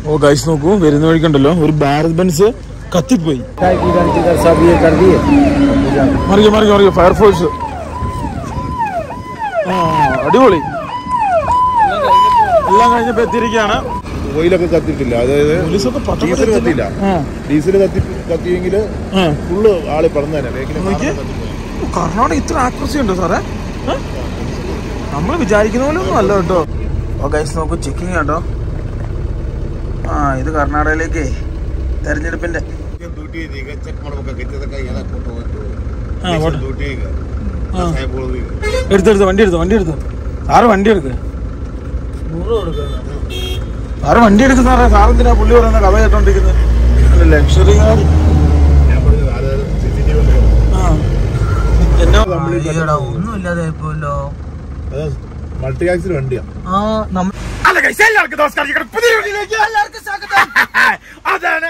ഓ guys നോക്കൂ വരുന്ന വഴിക്കുണ്ടല്ലോ ഒരു ഭാരത് ബെൻസ് കത്തിപ്പോയി किधर किधर सब ये कर दिए മറിയോ മറിയോ മറിയോ ഫയർഫോഴ്സ് ആ അടിപൊളി എല്ലാം കഴിഞ്ഞപ്പോ എത്തിയിരിക്കുകയാണ് ഓയിലൊക്കെ കത്തിയിട്ടില്ല അതായത് പോലീസൊക്കെ പട്ടം ഡീസൽ കത്തിയില്ല ആ, ഡീസൽ കത്തി കത്തിയെങ്കിൽ ആ. ഫുള്ള് ആള് പറഞ്ഞു തന്നെ വേഗം നോക്കിയേ. ഓ, കർണാടക ഇത്ര ആക്രസി ഉണ്ടോ സാറേ നമ്മൾ വിചാരിക്കുന്ന പോലെ ഒന്നും അല്ല കേട്ടോ ഓ ഗൈസ് നോക്കൂ ചെക്കിങ് കേട്ടോ ആ ഇത് കർണാടകയിലേക്ക് തെരഞ്ഞെടുപ്പിന്റെ ಡ್ಯೂಟಿ ಇದೆ ಈಗ ಚೆಕ್ ಮಾಡ್ಬೇಕು ಗೆದ್ದದಕ್ಕೆ ಎಲ್ಲ ಕೊಟ್ಟು ಹೋಯ್ತು ಹಾ, ಕೊಡು. ಡ್ಯೂಟಿ ಈಗ ಹಾ. ಸಾಹೇಬ್ರದು ಈಗ എടുത്തെടുത്ത് വണ്ടി എടുത്തു വണ്ടി എടുത്തു സാറ് വണ്ടി എടുക്ക് സാറ് വണ്ടി എടുക്ക് സാറേ സാറെന്തിനാ പുള്ളി പറയുന്ന കഥ കേട്ടോണ്ടിരിക്കുന്നത് ലക്ഷറി കാർ ഞാൻ പറഞ്ഞത് അത് CCTV ഉണ്ട്. എന്നോ ഒന്നുമില്ലാതെ പോയല്ലോ അത് മൾട്ടി ആക്സിൽ വണ്ടിയാ ആ നമ്മ അല്ല guys, എല്ലാവർക്കും നമസ്കാരം ഞങ്ങളുടെ പുതിയ വീഡിയോയിലേക്ക് എല്ലാവർക്കും സ്വാഗതം അതാണ്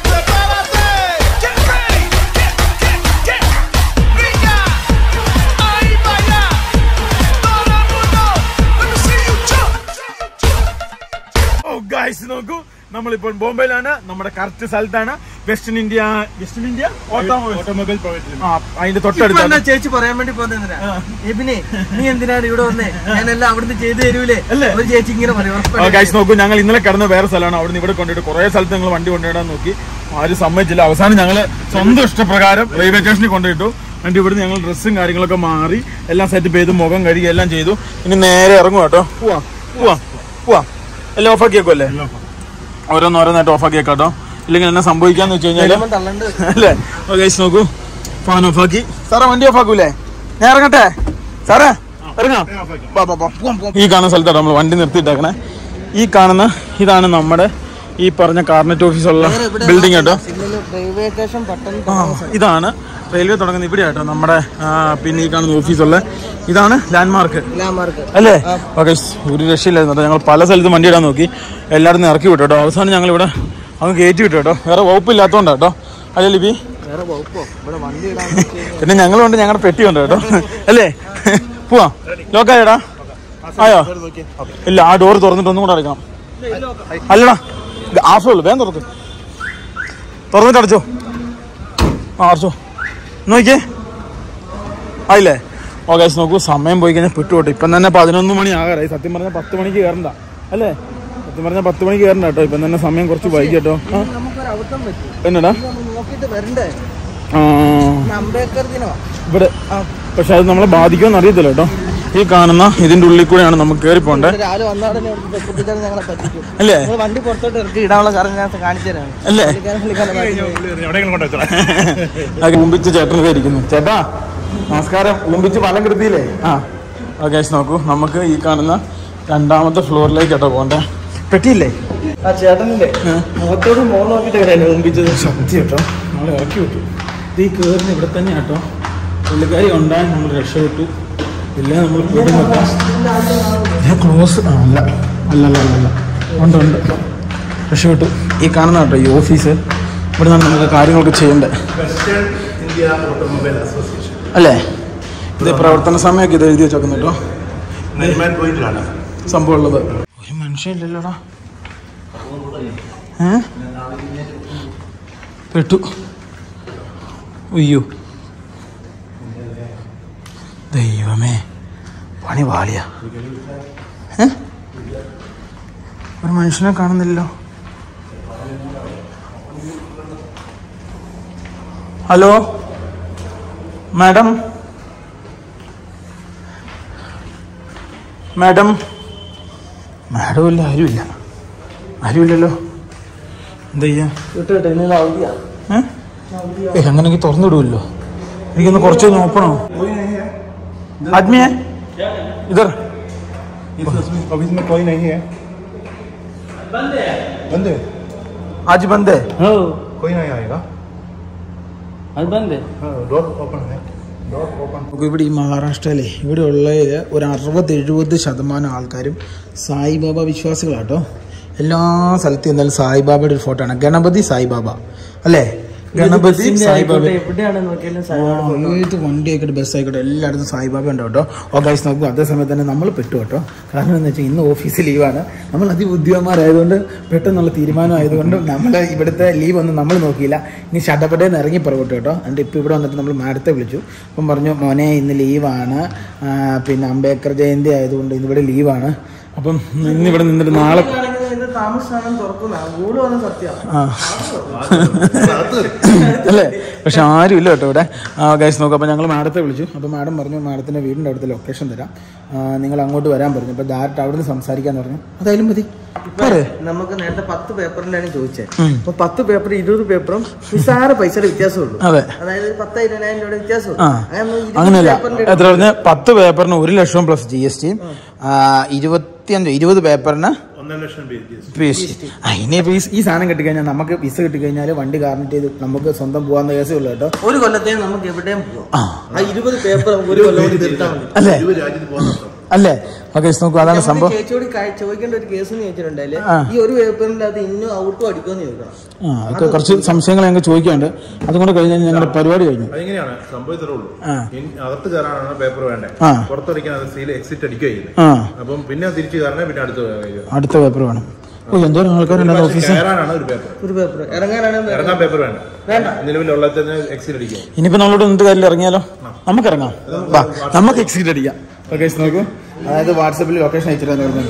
ഓ ഗൈസ് നോക്കൂ നമ്മളിപ്പോൾ ബോംബെയിലാണ് നമ്മുടെ കറക്റ്റ് സ്ഥലത്താണ് western India western India automobile automobile private ആ അതിന്റെ ഇപ്പൊ തൊട്ടടുത്ത് എന്നാ ചേച്ചി പറയാൻ വേണ്ടി പോകുന്നതിനാ എബിനെ നീ എന്തിനാണ് ഇവിടെ വന്നേ ഞാനെല്ലാം അവിടുന്ന് ചെയ്തു തരൂലേ അല്ലേ? ഒരു ചേച്ചി ഇങ്ങനെ പറയും ഗൈസ് നോക്കൂ ഞങ്ങൾ ഇന്നലെ കിടന്ന വേറെ സ്ഥലമാണ് അവിടുന്ന് ഇവിടെ കൊണ്ടുപോയിട്ട് കുറെ സ്ഥലത്ത് ഞങ്ങൾ വണ്ടി കൊണ്ടുപോയിടാൻ നോക്കി ആരും സമ്മതിച്ചില്ല അവസാനം ഞങ്ങൾ സ്വന്തം ഇഷ്ടപ്രകാരം റെയിൽവേ സ്റ്റേഷനിൽ കൊണ്ടുപോയിട്ടു എന്നിട്ട് ഇവിടുന്ന് ഞങ്ങൾ ഡ്രസ്സും കാര്യങ്ങളൊക്കെ മാറി എല്ലാം സെറ്റപ്പ് ചെയ്തു മുഖം കഴുകി എല്ലാം ചെയ്തു ഇനി നേരെ ഇറങ്ങും കേട്ടോ പോവാം പോവാം പോവാം എല്ലാം ഓഫാക്കിയേക്കോ അല്ലേ ഓരോന്നോരോന്നായിട്ട് ഓഫാക്കിയേക്കാം കേട്ടോ ഇല്ലെങ്കിൽ എന്നാ സംഭവിക്കാന്ന് വെച്ച് കഴിഞ്ഞാല് തള്ളണ്ട് അല്ലേ ഗൈസ് നോക്കൂ ഫാൻ ഓഫാക്കി സാറേ വണ്ടി ഓഫാക്കൂലേ ഞാൻ ഇറങ്ങട്ടെ സാറേ ഇറങ്ങാം വാ, വാ, വാ. പോവാം, പോവാം. ഈ കാണുന്ന സ്ഥലത്താണ് നമ്മൾ വണ്ടി നിർത്തിയിട്ടേക്കണേ ഈ കാണുന്ന ഇതാണ് നമ്മുടെ ഈ പറഞ്ഞ കാർണറ്റ് ഓഫീസുള്ള ബിൽഡിംഗ് കേട്ടോ റെയിൽവേ സ്റ്റേഷൻ പട്ടണം ആ ഇതാണ് റെയിൽവേ തുടങ്ങുന്ന ഇവിടെ കേട്ടോ നമ്മുടെ ആ, പിന്നെ ഈ കാണുന്ന ഓഫീസുള്ള ഇതാണ് ലാൻഡ്മാർക്ക് മാർക്ക് അല്ലേ ഓക്കെ ഒരു രക്ഷയില്ലായിരുന്നു കേട്ടോ ഞങ്ങൾ പല സ്ഥലത്തും വണ്ടി ഇടാൻ നോക്കി എല്ലായിടത്തും ഇറക്കി വിട്ടു കേട്ടോ അവസാനം ഞങ്ങൾ ഇവിടെ അങ്ങ് കയറ്റി വിട്ടു കേട്ടോ വേറെ വകുപ്പില്ലാത്തതുകൊണ്ടാ കേട്ടോ അല്ലേ ലിപി വേറെ വകുപ്പോ ഇവിടെ വണ്ടി ഇടാൻ പിന്നെ ഞങ്ങളുണ്ട് ഞങ്ങളുടെ പെട്ടി ഉണ്ട് കേട്ടോ അല്ലേ പോവാം ലോക്കായടാ ആയോ ഇല്ല ആ ഡോർ തുറന്നിട്ട് ഒന്നും കൂടെ അടയ്ക്കണം അല്ലടാ ഹാഫേ ഉള്ളു വേഗം തുറക്ക് തുറന്നിട്ട് അടച്ചോ ആ അടച്ചോ നോക്കിയേ ആയില്ലേ ഓ ഗൈസ് നോക്കൂ സമയം പോയി കഴിഞ്ഞാൽ പെട്ടുപോട്ടെ ഇപ്പം തന്നെ പതിനൊന്ന് മണി ആകാറായി സത്യം പറഞ്ഞാൽ പത്ത് മണിക്ക് കയറണ്ട അല്ലേ സത്യം പറഞ്ഞാൽ പത്ത് മണിക്ക് കയറണ്ട കേട്ടോ ഇപ്പം തന്നെ സമയം കുറച്ച് വൈകി കേട്ടോ ആ നമുക്കൊരു അബദ്ധം പറ്റും എന്നടാ ഇതൊന്ന് നോക്കിയിട്ട് വരണ്ടേ ആ അംബേദ്കർ ദിനമാ ഇവിടെ പക്ഷെ അത് നമ്മളെ ബാധിക്കുമെന്ന് അറിയത്തില്ല കേട്ടോ ഈ കാണുന്ന ഇതിന്റെ ഉള്ളിൽ കൂടെയാണ് നമുക്ക് കയറി പോണ്ടേ രാവിലെ വന്നാടനെ കുട്ടിച്ചാൽ ഞങ്ങളെ പറ്റിക്കും അല്ലേ നിങ്ങൾ വണ്ടി പുറത്തോട്ട് ഇറക്കി ഇടാനുള്ള കാരണം ഞാൻ കാണിച്ചു തരാണ് അല്ലേ പുള്ളിക്കാരൻ പുള്ളിക്കാരൻ മാറ്റി എവിടെയെങ്കിലും കൊണ്ടുവച്ചോ അത് ഊമ്പിച്ച് ചേട്ടനൊക്കെ ഇരിക്കുന്നു ചേട്ടാ നമസ്കാരം ഊമ്പിച്ച് വലം കൃതിയില്ലേ ആ ഓക്കെ നോക്കൂ നമുക്ക് ഈ കാണുന്ന രണ്ടാമത്തെ ഫ്ലോറിലേക്ക് കേട്ടോ പോണ്ടേ പെട്ടിയില്ലേ ആ ചേട്ടനില്ലേ മുഖത്തോട് മോൻ നോക്കിട്ട് ഊമ്പിച്ചത് സത്യം കേട്ടോ നമ്മളെ ഇറക്കി വിട്ടു ഇത് ഈ കയറുന്ന ഇവിടെ തന്നെ കേട്ടോ പുള്ളിക്കാരി ഉണ്ടായി നമ്മൾ രക്ഷപ്പെട്ടു ഇല്ല നമ്മൾ ക്ലോസ് ആ അല്ല അല്ല അല്ല അല്ല അല്ല ഉണ്ട് ഉണ്ട് രക്ഷപ്പെട്ടു ഈ കാണുന്ന കേട്ടോ ഈ ഓഫീസ് ഇവിടെ നിന്നാണ് നമുക്ക് കാര്യങ്ങളൊക്കെ ചെയ്യേണ്ടത് വെസ്റ്റേൺ ഇന്ത്യ ഓട്ടോമൊബൈൽ അസോസിയേഷൻ അല്ലേ ഇത് പ്രവർത്തന സമയമൊക്കെ ഇത് എഴുതി വെച്ചേക്കുന്നു കേട്ടോ നെരിമാൻ പോയിന്റിലാണ് സംഭവം ഉള്ളത് ഒരു മനുഷ്യനില്ലല്ലോടാ ഏ പെട്ടു അയ്യോ ദൈവമേ പണി വാളിയ ഏ ഒരു മനുഷ്യനെ കാണുന്നില്ലല്ലോ ഹലോ മാഡം മാഡം മാഡം ഇല്ല ആരുമില്ല ആരുമില്ലല്ലോ എന്താ ചെയ്യാ വിട്ടോട്ടെ ഇന്ന് അവധിയാ ഏ ഏ അങ്ങനെങ്കിൽ തുറന്നു വിടുമല്ലോ എനിക്കൊന്ന് കുറച്ച് നോക്കണോ ആദ്മിയെ ഇതർ इस ऑफिस में कोई नहीं है बंद है ആജ് ബന്ദേ ഓ कोई नहीं आएगा അത് ബന്ധേ हाँ डोर ओपन है डोर ओपन നമുക്ക് ഇവിടെ ഈ മഹാരാഷ്ട്രയിലെ ഇവിടെ ഉള്ളതിൽ ഒരു അറുപത് എഴുപത് ശതമാനം ആൾക്കാരും സായിബാബ വിശ്വാസികളാട്ടോ എല്ലാ സ്ഥലത്തും എന്തായാലും സായിബാബയുടെ ഒരു ഫോട്ടോ ആണ് ഗണപതി സായിബാബ അല്ലേ ഗണപതി ബസ്സിന്റെ സായിബാബ ആയിക്കോട്ടെ, എവിടെയാണ് നോക്കിയാലും സായിബാബ ഏത് വണ്ടി ആയിക്കോട്ടെ ബസ് ആയിക്കോട്ടെ എല്ലായിടത്തും സായിബാബ ഉണ്ട് കേട്ടോ ഓ ഗൈസ് നോക്കും അതേ സമയത്ത് തന്നെ നമ്മൾ പെട്ടു കേട്ടോ കാരണം എന്ന് വെച്ചാൽ ഇന്ന് ഓഫീസ് ലീവാണ് നമ്മൾ അതിബുദ്ധിമാരായതുകൊണ്ട് പെട്ടെന്നുള്ള തീരുമാനം ആയതുകൊണ്ട് നമ്മൾ ഇവിടുത്തെ ലീവ് ഒന്നും നമ്മൾ നോക്കിയില്ല ഇനി ഷട്ടപ്പെട്ടേന്ന് ഇറങ്ങി പുറകോട്ട് കേട്ടോ എന്നിട്ട് ഇപ്പോൾ ഇവിടെ വന്നിട്ട് നമ്മൾ മാഡത്തെ വിളിച്ചു അപ്പം പറഞ്ഞു മോനെ ഇന്ന് ലീവാണ് ആ, പിന്നെ അംബേദ്കർ ജയന്തി ആയതുകൊണ്ട് ഇന്നിവിടെ ലീവാണ് അപ്പം ഇന്ന് ഇവിടെ നിന്നിട്ട് നാളെ ഇത് താമസിച്ചാണ് തുറക്കുന്ന ഗൂഢ വന്ന സത്യമാണ് ആ അല്ലേ പക്ഷെ ആരും ഇല്ല കേട്ടോ ഇവിടെ ഗൈസ് നോക്കാം അപ്പോൾ ഞങ്ങൾ മാഡത്തെ വിളിച്ചു അപ്പോൾ മാഡം പറഞ്ഞു മാഡത്തിൻ്റെ വീടിൻ്റെ അവിടുത്തെ ലൊക്കേഷൻ തരാം ആ, നിങ്ങൾ അങ്ങോട്ട് വരാൻ പറഞ്ഞു അപ്പോൾ ഡയറക്റ്റ് അവിടെ നിന്ന് സംസാരിക്കാന്ന് പറഞ്ഞു അതായാലും മതി പറയേ നമുക്ക് നേരത്തെ പത്ത് പേപ്പറിലാണ് ചോദിച്ചത് അപ്പൊ പത്ത് പേപ്പർ ഇരുപത് പേപ്പറും നിസ്സാര പൈസയുടെ വ്യത്യാസമുള്ളൂ അതെ അതായത് ഒരു പത്ത് ഇരുപതിനായിരം രൂപയുടെ വ്യത്യാസമുള്ളൂ ആ അങ്ങനെ നമ്മൾ ഇരുപത് അങ്ങനെയല്ല പേപ്പറിന്റെ എത്ര പറഞ്ഞ പത്ത് പേപ്പറിന് ഒരു ലക്ഷം പ്ലസ് ജി എസ് ടിയും ഇരുപത്തിയഞ്ച് ഇരുപത് പേപ്പറിന് പി എസ് ടി ഇനി ഈ ഈ സാധനം കിട്ടിക്കഴിഞ്ഞാൽ നമുക്ക് വിസ കിട്ടിക്കഴിഞ്ഞാൽ വണ്ടി കാർണിറ്റ് ചെയ്ത് നമുക്ക് സ്വന്തം പോകാവുന്ന കേസേ ഉള്ളൂ കേട്ടോ ഒരു കൊല്ലത്തേക്ക് നമുക്ക് എവിടെയും പോവാം ആ ആ ഇരുപത് പേപ്പർ നമുക്ക് ഒരു കൊല്ലം കൊണ്ട് തീർത്താൽ മതി അല്ലേ രാജ്യത്ത് പോകുന്ന അല്ലേ ഓക്കെ നോക്കൂ അതാണ് സംഭവം ചേച്ചിയോട് കാ- ചോദിക്കേണ്ട ഒരു കേസ് എന്ന് ചോദിച്ചിട്ടുണ്ടായില്ലേ ആ. ഈ ഒരു പേപ്പറിന്റെ അത് ഇന്നും ഔട്ടും അടിക്കുമെന്ന് ചോദിക്കണം ആ അതൊക്കെ കുറച്ച് സംശയങ്ങൾ ഞങ്ങൾക്ക് ചോദിക്കാനുണ്ട് അതുകൊണ്ട് കഴിഞ്ഞാൽ ഞങ്ങളുടെ പരിപാടി കഴിഞ്ഞു അതെങ്ങനെയാണ് സംഭവിച്ചതേ ഉള്ളൂ ആ. ഇൻ- അകത്ത് കയറാനാണ് പേപ്പർ വേണ്ടേ ആ. പുറത്തടിക്കാൻ അത് സീൽ എക്സിറ്റ് അടിക്കുക ചെയ്യുന്നത് ആ അപ്പം പിന്നെ തിരിച്ചു കയറണേ പിന്നെ അടുത്ത കയറുക. അടുത്ത പേപ്പർ വേണം ഓ എന്തോരം ആൾക്കാരുണ്ട് ഓഫീസിൽ കയറാനാണ് ഒരു പേപ്പർ ഒരു പേപ്പർ ഇറങ്ങാനാണ് ഇറങ്ങാൻ പേപ്പർ വേണ്ട വേണ്ട നിലവിലുള്ളതിന് എക്സിറ്റ് അടിക്കുക ഇനിയിപ്പോ നമ്മളോട് നിന്നിട്ട് കാര്യം ഇറങ്ങിയാലോ നമുക്ക് ഇറങ്ങാം വാ നമുക്ക് എക്സിറ്റ് അടിക്കാം ഓക്കെ നോക്കൂ അതായത് വാട്സപ്പിൽ ലൊക്കേഷൻ അയച്ചിട്ടാന്ന് പറഞ്ഞിട്ടോ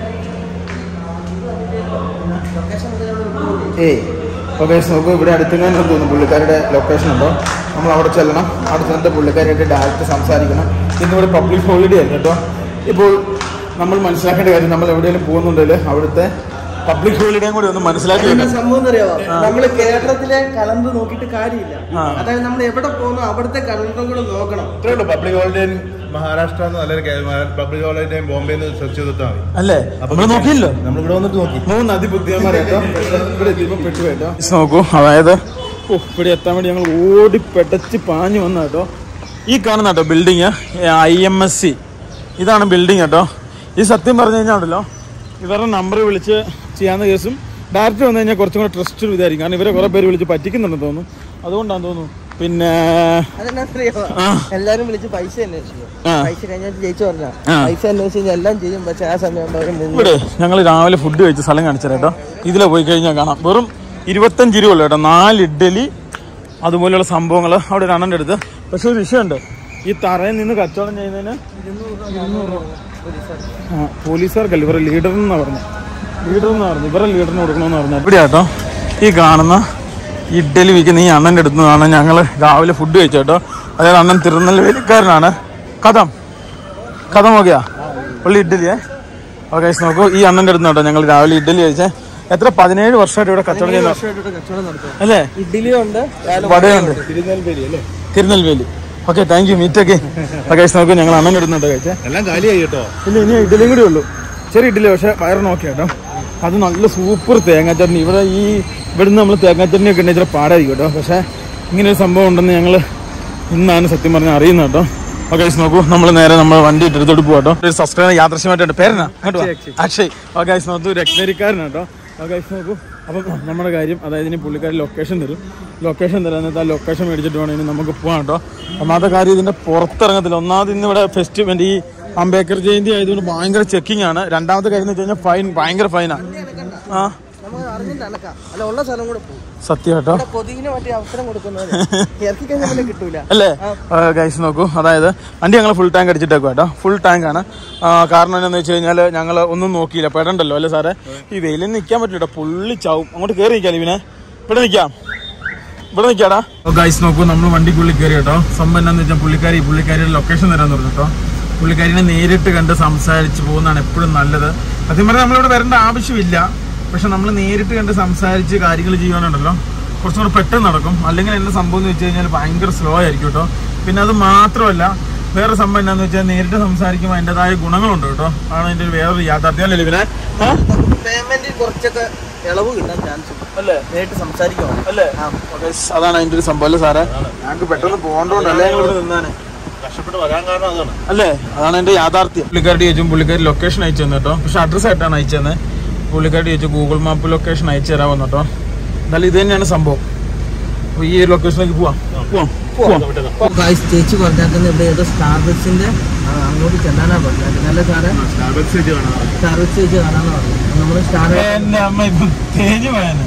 ഏയ് ഓക്കെ നോക്കൂ ഇവിടെ അടുത്തെങ്ങനെ തോന്നുന്നു പുള്ളിക്കാരുടെ ലൊക്കേഷൻ ഉണ്ടോ നമ്മൾ അവിടെ ചെല്ലണം അവിടെ ചെന്നിട്ട് പുള്ളിക്കാരായിട്ട് ഡയറക്റ്റ് സംസാരിക്കണം ഇന്നിവിടെ പബ്ലിക് ഹോളിഡേ ആയിരുന്നു കേട്ടോ ഇപ്പോൾ നമ്മൾ മനസ്സിലാക്കേണ്ട കാര്യം നമ്മൾ എവിടെയെങ്കിലും പോകുന്നുണ്ടെങ്കിൽ അവിടുത്തെ പബ്ലിക് ഹോളിഡേയും കൂടി ഒന്ന് മനസ്സിലാക്കി എന്താ വെക്കണം. സംഭവം അറിയാമോ നമ്മള് കേരളത്തിലെ കലണ്ടർ നോക്കിയിട്ട് കാര്യമില്ല ആ. അതായത് നമ്മൾ എവിടെ പോകുന്നു അവിടുത്തെ കലണ്ടറും കൂടെ നോക്കണം ഇത്രേ ഉള്ളൂ പബ്ലിക് ഹോളിഡേയും മഹാരാഷ്ട്ര അല്ലെങ്കിൽ പബ്ലിക് ഹോളിഡേയും ബോംബെ സെർച്ച് ചെയ്തിട്ടാൽ മതി അല്ലേ നമ്മൾ നോക്കിയല്ലോ നമ്മൾ ഇവിടെ വന്നിട്ട് നോക്കി മൂന്ന് അതിബുദ്ധിമാരായിട്ടോ ഇവിടെ എത്തിയപ്പോൾ പെട്ടുപോയിട്ടോ നോക്കൂ അതായത് ഓ, ഇവിടെ എത്താൻ വേണ്ടി ഞങ്ങൾ ഓടി പെടച്ച് പാഞ്ഞു വന്ന കേട്ടോ ഈ കാണുന്ന കേട്ടോ building I M S C ഇതാണ് ബിൽഡിങ് കേട്ടോ ഈ സത്യം പറഞ്ഞു കഴിഞ്ഞാൽ ഉണ്ടല്ലോ ഇവരുടെ നമ്പർ വിളിച്ച് ചെയ്യാവുന്ന കേസും ഡയറക്റ്റ് വന്നു കഴിഞ്ഞാൽ കുറച്ചും കൂടെ ട്രസ്റ്റ് ഇതായിരിക്കും കാരണം ഇവരെ കുറെ പേര് വിളിച്ച് പറ്റിക്കുന്നുണ്ടെന്ന് തോന്നുന്നു അതുകൊണ്ടാന്ന് തോന്നുന്നു പിന്നെ അതെന്നാ അറിയാമോ ആ. എല്ലാരും വിളിച്ച് പൈസ അന്വേഷിക്കും ആ. പൈസ കഴിഞ്ഞാൽ ജയിച്ചു പറഞ്ഞ ആ. പൈസ അന്വേഷിച്ച് കഴിഞ്ഞാൽ എല്ലാം ചെയ്യും പക്ഷെ ആ സമയം അവര് മുങ്ങും. ഇവിടെ ഞങ്ങൾ രാവിലെ ഫുഡ് കഴിച്ച സ്ഥലം കാണിച്ചു കേട്ടോ ഇതിലെ പോയി കഴിഞ്ഞാൽ കാണാം വെറും ഇരുപത്തഞ്ച് രൂപ ഉള്ളു കേട്ടോ നാല് ഇഡ്ഡലി അതുപോലെയുള്ള സംഭവങ്ങൾ അവിടെ ഒരു അണ്ണൻ്റെ അടുത്ത് പക്ഷെ ഒരു വിഷയമുണ്ട് ഈ തറയിൽ നിന്ന് കച്ചവടം ചെയ്യുന്നതിന് ആ പോലീസുകാർക്കല്ല ഇവരുടെ ലീഡർ എന്നാ പറഞ്ഞു ലീഡർ എന്ന് പറഞ്ഞു ഇവരുടെ ലീഡറിന് കൊടുക്കണമെന്ന് പറഞ്ഞു ഇവിടെ കേട്ടോ ഈ കാണുന്ന ഇഡ്ഡലി വിൽക്കുന്ന ഈ അണ്ണൻ്റെ അടുത്ത് നിന്നാണ് ഞങ്ങൾ രാവിലെ ഫുഡ് കഴിച്ചത് കേട്ടോ അതായത് അണ്ണൻ തിരുനെൽവേലിക്കാരനാണ് കഥം കഥം നോക്കിയാ പുള്ളി ഇഡ്ഡലിയേ ഓക്കെ നോക്കൂ ഈ അണ്ണൻ്റെ അടുത്ത് കേട്ടോ ഞങ്ങൾ രാവിലെ ഇഡ്ഡലി കഴിച്ചേ എത്ര പതിനേഴ് വർഷമായിട്ട് ഇവിടെ കച്ചവടം ചെയ്യുന്ന വർഷമായിട്ട് ഇവിടെ കച്ചവടം നടത്തും അല്ലേ ഇഡ്ഡലിയും ഉണ്ട് വടയുണ്ട് Tirunelveli okay thank you meet ഒക്കെ ഓക്കെ നോക്കൂ ഞങ്ങൾ അണ്ണൻ്റെ അടുത്ത് കേട്ടോ കഴിച്ചേ എല്ലാം കാലിയായി കേട്ടോ ഇല്ല ഇനി ഇഡ്ഡലിയും കൂടി ഉള്ളൂ ചെറിയ ഇഡ്ഡലി പക്ഷേ വയറ് നോക്കി കേട്ടോ അത് നല്ല സൂപ്പർ തേങ്ങാ ചട്നി ഇവിടെ ഈ ഇവിടുന്ന് നമ്മൾ തേങ്ങാ ചട്നി ഒക്കെ ഉണ്ടെങ്കിൽ ഇച്ചിരി പാടായിരിക്കും കേട്ടോ പക്ഷേ ഇങ്ങനെ ഒരു സംഭവം ഉണ്ടെന്ന് ഞങ്ങൾ ഇന്നാണ് സത്യം പറഞ്ഞാൽ അറിയുന്നത് കേട്ടോ ഓക്കെ നോക്കൂ നമ്മൾ നേരെ നമ്മൾ വണ്ടി എടുത്തോട്ട് പോകാം കേട്ടോ ഒരു സബ്സ്ക്രൈബർ യാദൃശ്യമായിട്ടുണ്ട് പേരെന്നാ അങ്ങോട്ട് വാ. അക്ഷയ് ഓക്കെ നോക്കൂ ഒരു എക്സ്പെരിക്കാരനാണ് കേട്ടോ ഓക്കെ നോക്കൂ അപ്പം നമ്മുടെ കാര്യം അതായത് ഇനി പുള്ളിക്കാർ ലൊക്കേഷൻ തരും ലൊക്കേഷൻ തരാൻ നേരത്തെ ആ ലൊക്കേഷൻ മേടിച്ചിട്ട് വേണം ഇനി നമുക്ക് പോകാം കേട്ടോ ഒന്നാമത്തെ കാര്യം ഇതിന്റെ പുറത്തിറങ്ങത്തില്ല ഒന്നാമത് ഇന്ന് ഇവിടെ ഫെസ്റ്റിവൽ ഈ അംബേദ്കർ ജയന്തി ആയതുകൊണ്ട് ഭയങ്കര ചെക്കിംഗ് ആണ് രണ്ടാമത്തെ കാര്യം എന്ന് വെച്ച് കഴിഞ്ഞാൽ ഫൈൻ ഭയങ്കര ഫൈനാ ആ നമുക്ക് അറിഞ്ഞിട്ട് അനക്കാം അല്ല ഉള്ള സ്ഥലം കൂടെ പോകും സത്യം കേട്ടോ ഇവിടെ കൊതുകിന് മറ്റേ അവസരം കൊടുക്കുന്നത് ഇറക്കി കഴിഞ്ഞാൽ പിന്നെ കിട്ടൂല അല്ലേ ഗൈസ് നോക്കൂ അതായത് വണ്ടി ഞങ്ങൾ ഫുൾ ടാങ്ക് അടിച്ചിട്ടേക്കും കേട്ടോ ഫുൾ ടാങ്ക് ആണ് ആ, കാരണം എന്താണെന്ന് വെച്ച് കഴിഞ്ഞാൽ ഞങ്ങൾ ഒന്നും നോക്കിയില്ല പെടണ്ടല്ലോ അല്ലേ സാറേ ഈ വെയിലിൽ നിൽക്കാൻ പറ്റില്ല പുള്ളി ചാവും അങ്ങോട്ട് കയറി നിൽക്കാം ഇവനെ ഇവിടെ നിൽക്കാം ഇവിടെ നിൽക്കാടാ ഗൈസ് നോക്കൂ നമ്മൾ വണ്ടിക്കുള്ളിൽ കയറി കേട്ടോ സംഭവം എന്താണെന്ന് വെച്ചാൽ പുള്ളിക്കാരി പുള്ളിക്കാരിയുടെ ലൊക്കേഷൻ തരാൻ പറഞ്ഞു കേട്ടോ പുള്ളിക്കാരിനെ നേരിട്ട് കണ്ട് സംസാരിച്ച് പോകുന്നതാണ് എപ്പോഴും നല്ലത് സത്യം പറഞ്ഞാൽ നമ്മളിവിടെ വരേണ്ട ആവശ്യമില്ല പക്ഷെ നമ്മൾ നേരിട്ട് കണ്ട് സംസാരിച്ച് കാര്യങ്ങൾ ചെയ്യുവാനുണ്ടല്ലോ കുറച്ചും കൂടെ പെട്ടെന്ന് നടക്കും അല്ലെങ്കിൽ എന്താ സംഭവം എന്ന് വെച്ച് കഴിഞ്ഞാൽ ഭയങ്കര സ്ലോ ആയിരിക്കും കേട്ടോ പിന്നെ അത് മാത്രമല്ല വേറെ സംഭവം എന്താണെന്ന് വെച്ചാൽ നേരിട്ട് സംസാരിക്കുമ്പോൾ അതിൻ്റെതായ ഗുണങ്ങളുണ്ട് കേട്ടോ ആണ് അതിൻ്റെ ഒരു വേറൊരു യാഥാർത്ഥ്യം അല്ലേ ഇവനെ പേയ്മെന്റ് കുറച്ചൊക്കെ ഇളവ് കിട്ടാൻ ചാൻസ് ഉണ്ട് അല്ലേ നേരിട്ട് സംസാരിക്കണം അല്ലേ അതാണ് അതിന്റെ ഒരു സംഭവം അല്ലേ സാറേ ഞങ്ങൾക്ക് പെട്ടെന്ന് പോകണ്ടോണ്ടല്ലേ ഞങ്ങൾ ഇവിടെ നിന്നാണ് കഷ്ടപ്പെട്ട് വരാൻ കാരണം അതാണ് അല്ലേ അതാണ് എന്റെ യാഥാർത്ഥ്യം പുള്ളിക്കാരുടെ ചോദിച്ചു പുള്ളിക്കാരി ലൊക്കേഷൻ അയച്ചു തന്നെ കേട്ടോ പക്ഷെ അഡ്രസ് ആയിട്ടാണ് അയച്ചത് പുള്ളിക്കാരി ചോദിച്ചു ഗൂഗിൾ മാപ്പ് ലൊക്കേഷൻ അയച്ചു തരാമെന്ന് കേട്ടോ എന്തായാലും ഇത് തന്നെയാണ് സംഭവം അപ്പൊ ഈ ഒരു ലൊക്കേഷനിലേക്ക് പോവാം പോവാം പോവാം ഗായ്സ് ചേച്ചി പറഞ്ഞാക്കുന്ന ഇവിടെ ഏതോ സ്റ്റാർബക്സിന്റെ അങ്ങോട്ട് ചെല്ലാനാ പറഞ്ഞത് അല്ലേ സാറേ സ്റ്റാർബക്സ് വെച്ച് കാണാം സ്റ്റാർബക്സ് ചേച്ചി കാണാന്ന് പറഞ്ഞു നമ്മള് സ്റ്റാർ എന്റെ അമ്മ ഇപ്പൊ തേഞ്ഞു പോയാന്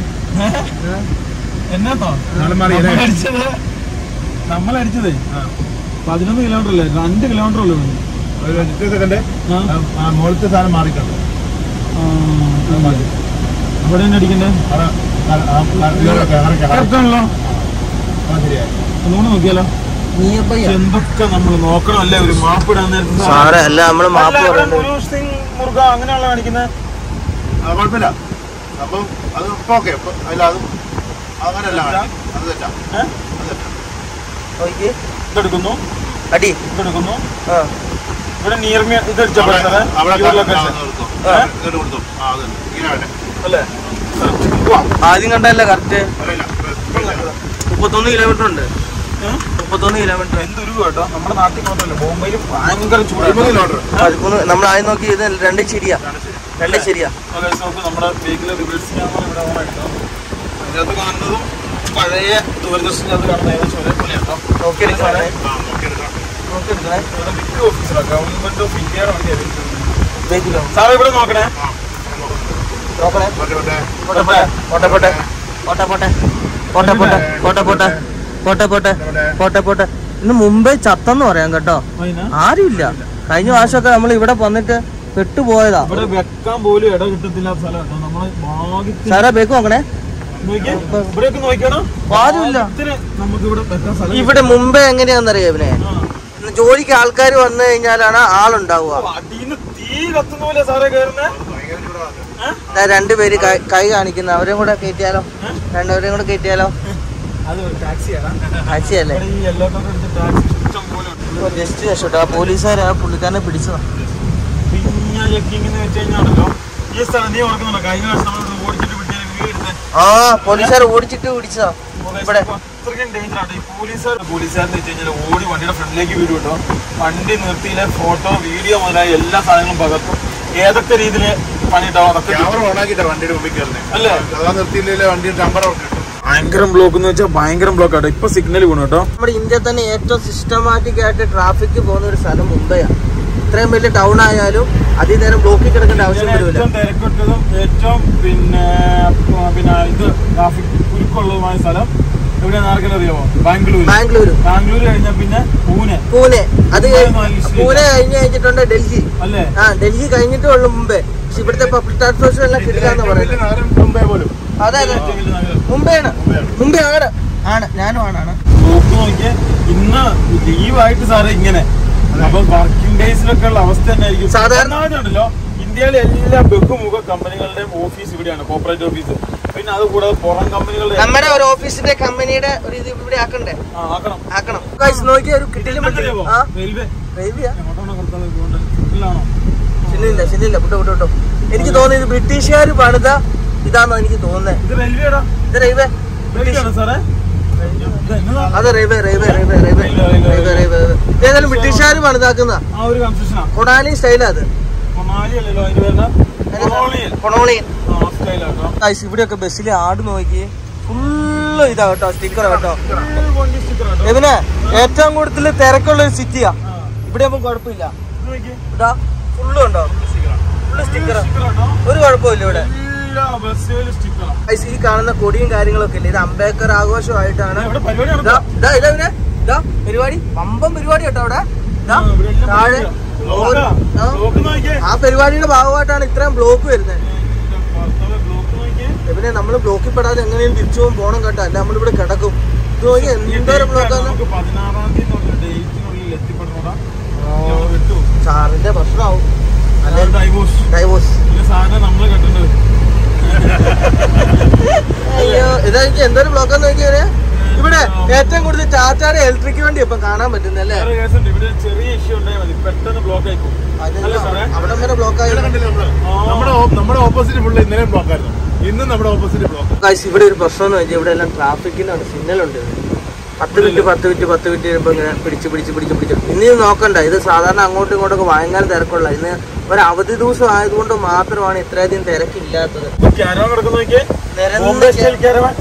എന്നാത്തോ നാളെ മാറി നമ്മൾ അടിച്ചത് നമ്മളടിച്ചതേ പതിനൊന്ന് കിലോമീറ്റർ അല്ലേ രണ്ട് കിലോമീറ്റർ ഉള്ളൂ ഇവിടുന്ന്. ഒരു അഞ്ച് സെക്കൻഡ് ആ. ആ മുകളിലത്തെ സാധനം മാറിയിട്ടുണ്ട് ആ, ഇവിടെ തന്നെ അടിക്കണ്ടേ അവിടെ ആ, ആ, ആ, ഇതിലൊക്കെ ഇറക്കി, ഇറക്കി. കറക്റ്റ് ആണല്ലോ ആ, ശരിയായി ഒന്നുകൂടെ നോക്കിയാലോ നീയപ്പയ്യ എന്തൊക്കെ നമ്മൾ നോക്കണം അല്ലേ ഒരു മാപ്പ് ഇടാൻ നേരത്തെ സാറേ അല്ല നമ്മള് മാപ്പ് അല്ല, ഇവിടെ പറയുന്നത് ഗുരു സിംഗ് മുറുക അങ്ങനെയുള്ള കാണിക്കുന്നത് അത് കുഴപ്പമില്ല അപ്പം അത് ഇപ്പൊ ഓക്കെ അല്ല അത് അങ്ങനെയല്ല കാണിക്കുന്നത്. അത് തെറ്റാ ഏഹ്? അത് തെറ്റാ നോക്കിയേ. ഇതെടുക്കുന്നു അടി ഇതെടുക്കുന്നു ആ ഇവിടെ നിയർമി ഇതടിച്ച അവിടെ അവിടെ ലൊക്കേഷൻ കൊടുത്തു ഏ? ഇങ്ങോട്ട് കൊടുത്തു ആ അത് ഇങ്ങനെ വേണ്ടേ അല്ലേ ആദ്യം കണ്ടല്ലേ കറക്റ്റ് അറിയില്ല മുപ്പത്തൊന്ന് കിലോമീറ്റർ ഉണ്ട് ഏഹ്? മുപ്പത്തൊന്ന് കിലോമീറ്റർ എന്തൊരു കേട്ടോ നമ്മുടെ നാട്ടിൽ മാത്രമല്ല ബോംബെയിൽ ഭയങ്കര ചൂടാണ് കിലോമീറ്റർ പതിമൂന്ന് നമ്മൾ ആദ്യം നോക്കി ഇത് രണ്ട് ശരിയാ രണ്ട് ശരിയാ ഓക്കെ നമുക്ക് നമ്മുടെ വെഹിക്കിൾ റിവേഴ്സ് ചെയ്യാൻ ഇവിടെ ഓൺ ആയിട്ടോ അതിനകത്ത് കാണുന്നതും പഴയ ദൂരദർശനകത്ത് കാണുന്ന ഏകദേശം ഒരേപോലെ കേട്ടോ നോക്കി എടുക്കണേ ആ നോക്കിയെടുക്കാം നോക്കി എടുക്കണേ ഇവിടെ മിക്ക ഓഫീസിലാണ് ഗവൺമെന്റ് ഓഫ് ഇന്ത്യയുടെ വണ്ടിയാണ് ബേക്കിലോ സാറേ ഇവിടെ നോക്കണേ നോക്കണേ മറ്റേ മറ്റേ പോട്ടെ പോട്ടെ പോട്ടെ പോട്ടെ പോട്ടെ പോട്ടെ പോട്ടെ പോട്ടെ പോട്ടെ പോട്ടെ പോട്ടെ പോട്ടെ പോട്ടെ ഇന്ന് മുമ്പേ ചത്തെന്ന് പറയാം കേട്ടോ അതിനാ ആരുമില്ല കഴിഞ്ഞ പ്രാവശ്യമൊക്കെ നമ്മൾ ഇവിടെ വന്നിട്ട് പെട്ടുപോയതാ ഇവിടെ വെക്കാൻ പോലും ഇട കിട്ടത്തില്ലാത്ത സ്ഥലം കേട്ടോ നമ്മളെ ഭാഗ്യത്തിന് സാറേ ബേക്ക് നോക്കണേ നോക്കിയേ ഇവിടെയൊക്കെ നോക്കണം ആരുമില്ല നമുക്ക് ഇവിടെ വെക്കാൻ സ്ഥലം ഇവിടെ മുമ്പേ എങ്ങനെയാണെന്നറിയാം ഇവനെ ആ. ഇന്ന് ജോലിക്ക് ആൾക്കാർ വന്നു കഴിഞ്ഞാലാണ് ആളുണ്ടാവുക അടിയിന്ന് തീ കത്തുന്ന പോലെ സാറേ കയറുന്നേ ഭയങ്കര ചൂടാണ് ദാ രണ്ടുപേര് കൈ- കൈ കാണിക്കുന്ന അവരെയും കൂടെ കയറ്റിയാലോ രണ്ടുപേരെയും കൂടെ കയറ്റിയാലോ അത് ഒരു ടാക്സിയാണ് ആഴ്ചയല്ലേ ഇവിടെ ഈ യെല്ലോ കളർ എടുത്ത് ടാക്സി ഇഷ്ടം പോലെ ഉണ്ട് ജസ്റ്റ് രക്ഷപ്പെട്ടു ആ പോലീസുകാർ ആ പുള്ളിക്കാരനെ പിടിച്ചതാ പിന്നെ ചെക്കിംഗ് എന്ന് വെച്ച് കഴിഞ്ഞാണല്ലോ ഈ സ്ഥലം നീ ഓർക്കുന്നുണ്ടോ കഴിഞ്ഞ പ്രാവശ്യം നമ്മൾ ഓടിച്ചിട്ട് വിട്ടിയ വീട് ആ പോലീസുകാർ ഓടിച്ചിട്ട് പിടിച്ചതാ ഇവിടെ അത്രയ്ക്കും ഡേഞ്ചർ ആണ് ഈ പോലീസുകാർ പോലീസുകാരെന്ന് വെച്ച് കഴിഞ്ഞാൽ ഓടി വണ്ടിയുടെ ഫ്രണ്ടിലേക്ക് വീട് കിട്ടും വണ്ടി നിർത്തിയിലെ ഫോട്ടോ വീഡിയോ മുതലായ എല്ലാ സാധനങ്ങളും പകർത്തും ഏതൊക്കെ രീതിയിൽ പണിയിട്ടാവും അതൊക്കെ ക്യാമറ ഓണാക്കിട്ടാ വണ്ടിയുടെ മുമ്പിൽ കയറുന്നത് അല്ലേ? അതാ നിർത്തിയില്ലേ വണ്ടിയുടെ നമ്പർ ഒക്കെ കിട്ടും ഭയങ്കര ബ്ലോക്ക് എന്ന് വെച്ചാൽ ഭയങ്കര ബ്ലോക്ക് ആട്ടോ ഇപ്പൊ സിഗ്നൽ വീണു കേട്ടോ നമ്മുടെ ഇന്ത്യയിൽ തന്നെ ഏറ്റവും സിസ്റ്റമാറ്റിക് ആയിട്ട് ട്രാഫിക് പോകുന്ന ഒരു സ്ഥലം മുംബൈയാണ് ഇത്രയും വലിയ ടൗൺ ആയാലും അധികം നേരം ബ്ലോക്കിൽ കിടക്കേണ്ട ആവശ്യം വരില്ല ഏറ്റവും തിരക്കൊട്ടതും ഏറ്റവും പിന്നെ ആ, പിന്നെ ഇത് ട്രാഫിക് കുരുക്കുള്ളതുമായ സ്ഥലം എവിടെയാണെന്ന് ആർക്കെങ്കിലും അറിയാമോ ബാംഗ്ലൂർ ബാംഗ്ലൂർ ബാംഗ്ലൂർ കഴിഞ്ഞാൽ പിന്നെ പൂനെ പൂനെ അത് കഴി- മുംബൈ ഒന്നും ഇഷ്ടമില്ല. പൂനെ കഴിഞ്ഞ് കഴിഞ്ഞിട്ടുണ്ട് ഡൽഹി അല്ലേ ആ ഡൽഹി കഴിഞ്ഞിട്ടേ ഉള്ളൂ മുംബൈ പക്ഷെ ഇവിടുത്തെ പബ്ലിക് ട്രാൻസ്പോർട്ടേഷൻ എല്ലാം കിട്ടില്ല എന്ന് ഏറ്റവും വലിയ പറയുന്നത് നഗരം മുംബൈ പോലും അതെ അതെ ഏറ്റവും വലിയ നഗരം. മുംബൈയാണ് മുംബൈയാണ്. മുംബൈ ആണ് ആണ് ഞാനും ആണാണ് ബ്ലോക്ക് നോക്കിയേ ഇന്ന് ലീവായിട്ട് സാറേ ഇങ്ങനെ അപ്പൊ വർക്കിംഗ് ഡേയ്സിലൊക്കെ ഉള്ള അവസ്ഥ തന്നെ ആയിരിക്കും സാധാരണ- ഉണ്ടല്ലോ ഇന്ത്യയിലെ എല്ലാ ബഹുമുഖ കമ്പനികളുടെയും ഓഫീസ് ഇവിടെയാണ് കോർപ്പറേറ്റ് ഓഫീസ് പിന്നെ അത് കൂടാതെ പുറം കമ്പനികളുടെ നമ്മുടെ ഒരു ഓഫീസിന്റെ കമ്പനിയുടെ ഒരു ഇത് ഇവിടെ ആക്കണ്ടേ ആ, ആക്കണം ആക്കണം Guys, നോക്കിയ ഒരു കിട്ടിലും അറിയാമോ? ആ റെയിൽവേ റെയിൽവേയാ എങ്ങോട്ടാണോ കടത്താതെ പോകുന്നത് ഇതിലാണോ ചിന്നില്ല ചിന്നില്ല വിട്ടോ വിട്ടോ വിട്ടോ എനിക്ക് തോന്നുന്നു ഇത് ബ്രിട്ടീഷുകാർ പണിത ഇതാണോ എനിക്ക് തോന്നുന്നത് ഇത് റെയിൽവേടാ ഇത് റെയിൽവേ റെയിൽവേ ആണോ സാറേ ഇത് എന്നതാ? അതെ railway railway railway railway railway railway ഇത് ഏതായാലും ബ്രിട്ടീഷുകാർ പണിതാക്കുന്ന ആ ഒരു കൺഫ്യൂഷനാ കൊണാലി സ്റ്റൈലാ അത് കൊണാലി അല്ലല്ലോ അതിന്റെ പേരുന്ന കൊളോണിയൽ കൊണോളിയൻ ആ സ്റ്റൈലാട്ടോ ഗൈസ് ഇവിടെയൊക്കെ ബസ്സിൽ ആട് നോക്കി ഫുള്ള് ഇതാ കേട്ടോ സ്റ്റിക്കർ കേട്ടോ വണ്ടി സ്റ്റിക്കർ ആട്ടോ എവിനെ ഏറ്റവും കൂടുതൽ തിരക്കുള്ള ഒരു സിറ്റിയാ ഇവിടെ ആകുമ്പോൾ കുഴപ്പമില്ല ഇത് നോക്കിയേ ഇതാ ഫുള്ള് ഉണ്ടോ ഫുള്ള് സ്റ്റിക്കർ സ്റ്റിക്കർ ആട്ടോ ഒരു കുഴപ്പമില്ല ഇവിടെ എല്ലാ ബസ്സിലും സ്റ്റിക്കറാ ഗൈസ് ഈ കാണുന്ന കൊടിയും കാര്യങ്ങളൊക്കെ ഇല്ലേ ഇത് അംബേദ്കർ ആഘോഷമായിട്ടാണ് ഇവിടെ പരിപാടി ഇതാ നടക്കാം ഇതാ ഇതാ ഇവനെ ഇതാ പരിപാടി പമ്പം പരിപാടി കേട്ടോ അവിടെ ഇതാ ആ, ഇവിടെ എല്ലാം താഴെ പരിപാടിയാ. ഓരോ- ആ, ബ്ലോക്ക് നോക്കിയേ ആ പരിപാടിയുടെ ഭാഗമായിട്ടാണ് ഇത്രയും ബ്ലോക്ക് വരുന്നത് എന്റെ ഭർത്താവേ, ബ്ലോക്ക് നോക്കിയേ പിന്നെ നമ്മൾ ബ്ലോക്കിൽ പെടാതെ എങ്ങനെയും തിരിച്ചു പോകും പോണം കേട്ടോ അല്ല നമ്മളിവിടെ കിടക്കും ഇത് നോക്കി ഈ എന്തോരം date ബ്ലോക്കാണ് നമുക്ക് പതിനാറാം തീയതി തൊട്ട് ഡേറ്റിനുള്ളിൽ എത്തിപ്പെടണോടാ നമ്മൾ വിട്ടു സാറിന്റെ പ്രശ്നമാവും അല്ലെ ഡൈവോഴ്സ് ഡൈവോഴ്സ് പിന്നെ സാറിനെ നമ്മൾ കെട്ടേണ്ടത് അയ്യോ ഇതായിരിക്കും എന്തോരം ബ്ലോക്കാന്ന് നോക്കിയവര് ഇവിടെ ഏറ്റവും കൂടുതൽ ടാറ്റാടെ ഇലക്ട്രിക് വണ്ടി ഇപ്പൊ കാണാൻ പറ്റുന്നല്ലേ വേറെ കേസുണ്ട് ഇവിടെ ഒരു ചെറിയ ഇഷ്യൂ ഉണ്ടായാൽ മതി പെട്ടെന്ന് ബ്ലോക്ക് ആയിപ്പോ അല്ലേ സാറേ അവിടെ വരെ ബ്ലോക്ക് ആയി ഇന്നലെ കണ്ടില്ലേ നമ്മള് നമ്മുടെ ഓ- നമ്മുടെ ഓപ്പോസിറ്റ് ഫുള്ള് ഇന്നലെ ബ്ലോക്ക് ആയിരുന്നു ഇന്നും നമ്മുടെ ഓപ്പോസിറ്റ് ബ്ലോക്ക് ഗൈസ് ഇവിടെ ഒരു പ്രശ്നം എന്ന് വെച്ചാൽ ഇവിടെ എല്ലാം ട്രാഫിക്കിനാണ് സിഗ്നൽ ഉണ്ട് പത്ത് മിനിറ്റ് പത്ത് മിനിറ്റ് പത്ത് മിനിറ്റ് കഴിയുമ്പോൾ ഇങ്ങനെ പിടിച്ച് പിടിച്ച് പിടിച്ച് പിടിച്ച് ഇനി ഇത് നോക്കണ്ട ഇത് സാധാരണ അങ്ങോട്ടും ഇങ്ങോട്ടൊക്കെ ഭയങ്കര തിരക്കുള്ള ഇന്ന് ഒരു അവധി ദിവസം ആയതുകൊണ്ട് മാത്രമാണ് ഇത്രയധികം തിരക്കില്ലാത്തത് ക്യാരവൻ കിടക്കുന്ന നോക്കിയേ നിരന്ന് ബോംബെ സ്റ്റൈൽ ക്യാരവൻ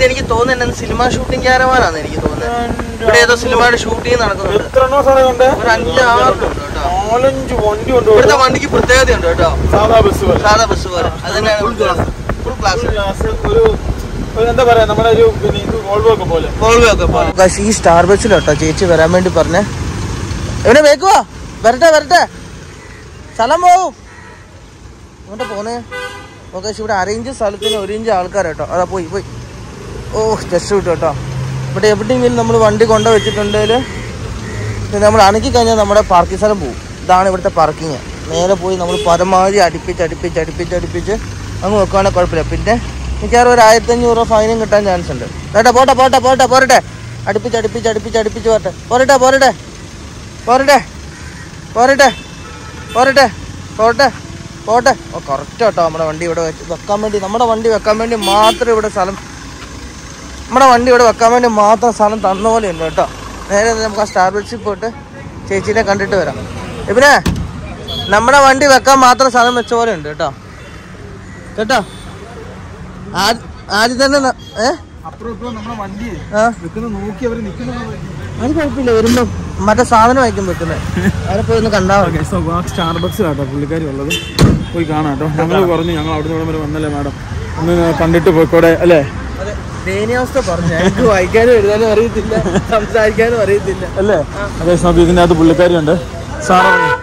ഇത് എനിക്ക് തോന്നുന്നത് സിനിമ ഷൂട്ടിംഗ് ക്യാരവാനാണ് എനിക്ക് തോന്നുന്നത് ഇവിടെ ഏതോ സിനിമയുടെ ഷൂട്ടിംഗ് നടക്കുന്നുണ്ട് എത്ര എണ്ണോ സാറേ ഉണ്ട് ഒരു അഞ്ച് ആറുണ്ട് കേട്ടോ നാലഞ്ച് വണ്ടി ഉണ്ട് ഇവിടുത്തെ വണ്ടിക്ക് പ്രത്യേകതയുണ്ട് കേട്ടോ സാധാ ബസ് പോലെ സാധാ ബസ് പോലെ അത് തന്നെയാണ് ഫുൾ ക്ലാസ് ഒരു ഒരു എന്താ പറയാ നമ്മുടെ ഒരു പിന്നെ ഇത് വോൾവോ ഒക്കെ പോലെ ഈ സ്റ്റാർ ബസ്സിലോട്ടോ ചേച്ചി വരാൻ വേണ്ടി പറഞ്ഞേ എവിടെ വേക്കുവാ വരട്ടെ വരട്ടെ സ്ഥലം പോവും ഇങ്ങോട്ട് പോന്നേ ഓക്കെ ഇവിടെ അരയിഞ്ച് സ്ഥലത്തിന് ഒരു ഇഞ്ച് ആൾക്കാർ കേട്ടോ അതാ പോയി പോയി ഓ ജസ്റ്റ് വിട്ടു കേട്ടോ ഇവിടെ എവിടെയെങ്കിലും നമ്മൾ വണ്ടി കൊണ്ടു വെച്ചിട്ടുണ്ടെങ്കിൽ നമ്മൾ അണക്കി കഴിഞ്ഞാൽ നമ്മുടെ പാർക്കിംഗ് സ്ഥലം പോകും ഇതാണ് ഇവിടുത്തെ പാർക്കിങ് നേരെ പോയി നമ്മൾ പരമാവധി അടുപ്പിച്ച് അടുപ്പിച്ച് അടുപ്പിച്ച് അടുപ്പിച്ച് അങ്ങ് വെക്കുവാണെങ്കിൽ കുഴപ്പമില്ല പിന്നെ മിക്കവാറും ഒരു ആയിരത്തി അഞ്ഞൂറ് രൂപ ഫൈനും കിട്ടാൻ ചാൻസ് ഉണ്ട് കേട്ടോ പോട്ടെ പോട്ടെ പോട്ടെ പോരട്ടെ അടുപ്പിച്ച് അടുപ്പിച്ച് അടുപ്പിച്ച് അടുപ്പിച്ച് പോരട്ടെ പോരട്ടെ പോരട്ടെ പോരട്ടെ പോരട്ടെ പോരട്ടെ പോട്ടെ പോട്ടെ ഓ കറക്റ്റ് കേട്ടോ നമ്മുടെ വണ്ടി ഇവിടെ വെച്ച് വെക്കാൻ വേണ്ടി നമ്മുടെ വണ്ടി വെക്കാൻ വേണ്ടി മാത്രം ഇവിടെ സ്ഥലം നമ്മുടെ വണ്ടി ഇവിടെ വെക്കാൻ വേണ്ടി മാത്രം സ്ഥലം തന്ന പോലെ ഉണ്ട് കേട്ടോ നേരെ നമുക്ക് ആ സ്റ്റാർ ബക്സിൽ പോയിട്ട് ചേച്ചീനെ കണ്ടിട്ട് വരാം ഇവനെ നമ്മുടെ വണ്ടി വെക്കാൻ മാത്രം സ്ഥലം വെച്ച പോലെ ഉണ്ട് കേട്ടോ കേട്ടോ ആദ്യ- ആദ്യം തന്നെ ന- ഏ അപ്പുറം ഇപ്പുറം നമ്മുടെ വണ്ടി ആ വെക്കുന്ന നോക്കി അവര് നിൽക്കുന്നത് അത് കുഴപ്പമില്ല വരുമ്പോ മറ്റേ സാധനം വായിക്കും വെക്കുന്നത് അവരെ പോയി ഒന്ന് കണ്ടാ മതി സ്റ്റാർ ബക്സിലാട്ടോ പുള്ളിക്കാരി ഉള്ളത് പോയി കാണാം കേട്ടോ ഞങ്ങൾ പറഞ്ഞു ഞങ്ങൾ അവിടെ നിന്ന് വരെ വന്നല്ലേ മാഡം ഒന്ന് കണ്ടിട്ട് പോയിക്കോടെ അല്ലേ അതെ ദയനീയാവസ്ഥ പറഞ്ഞു എനിക്ക് വായിക്കാനും എഴുതാനും അറിയത്തില്ല സംസാരിക്കാനും അറിയത്തില്ല അല്ലേ അതെ നോക്കി ഇതിൻ്റെ അകത്ത് പുള്ളിക്കാരി ഉണ്ട് സാർ ഇറങ്ങി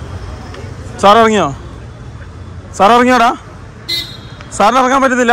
സാർ ഇറങ്ങിയോ സാർ ഇറങ്ങിയോടാ സാറിന് ഇറങ്ങാൻ പറ്റുന്നില്ല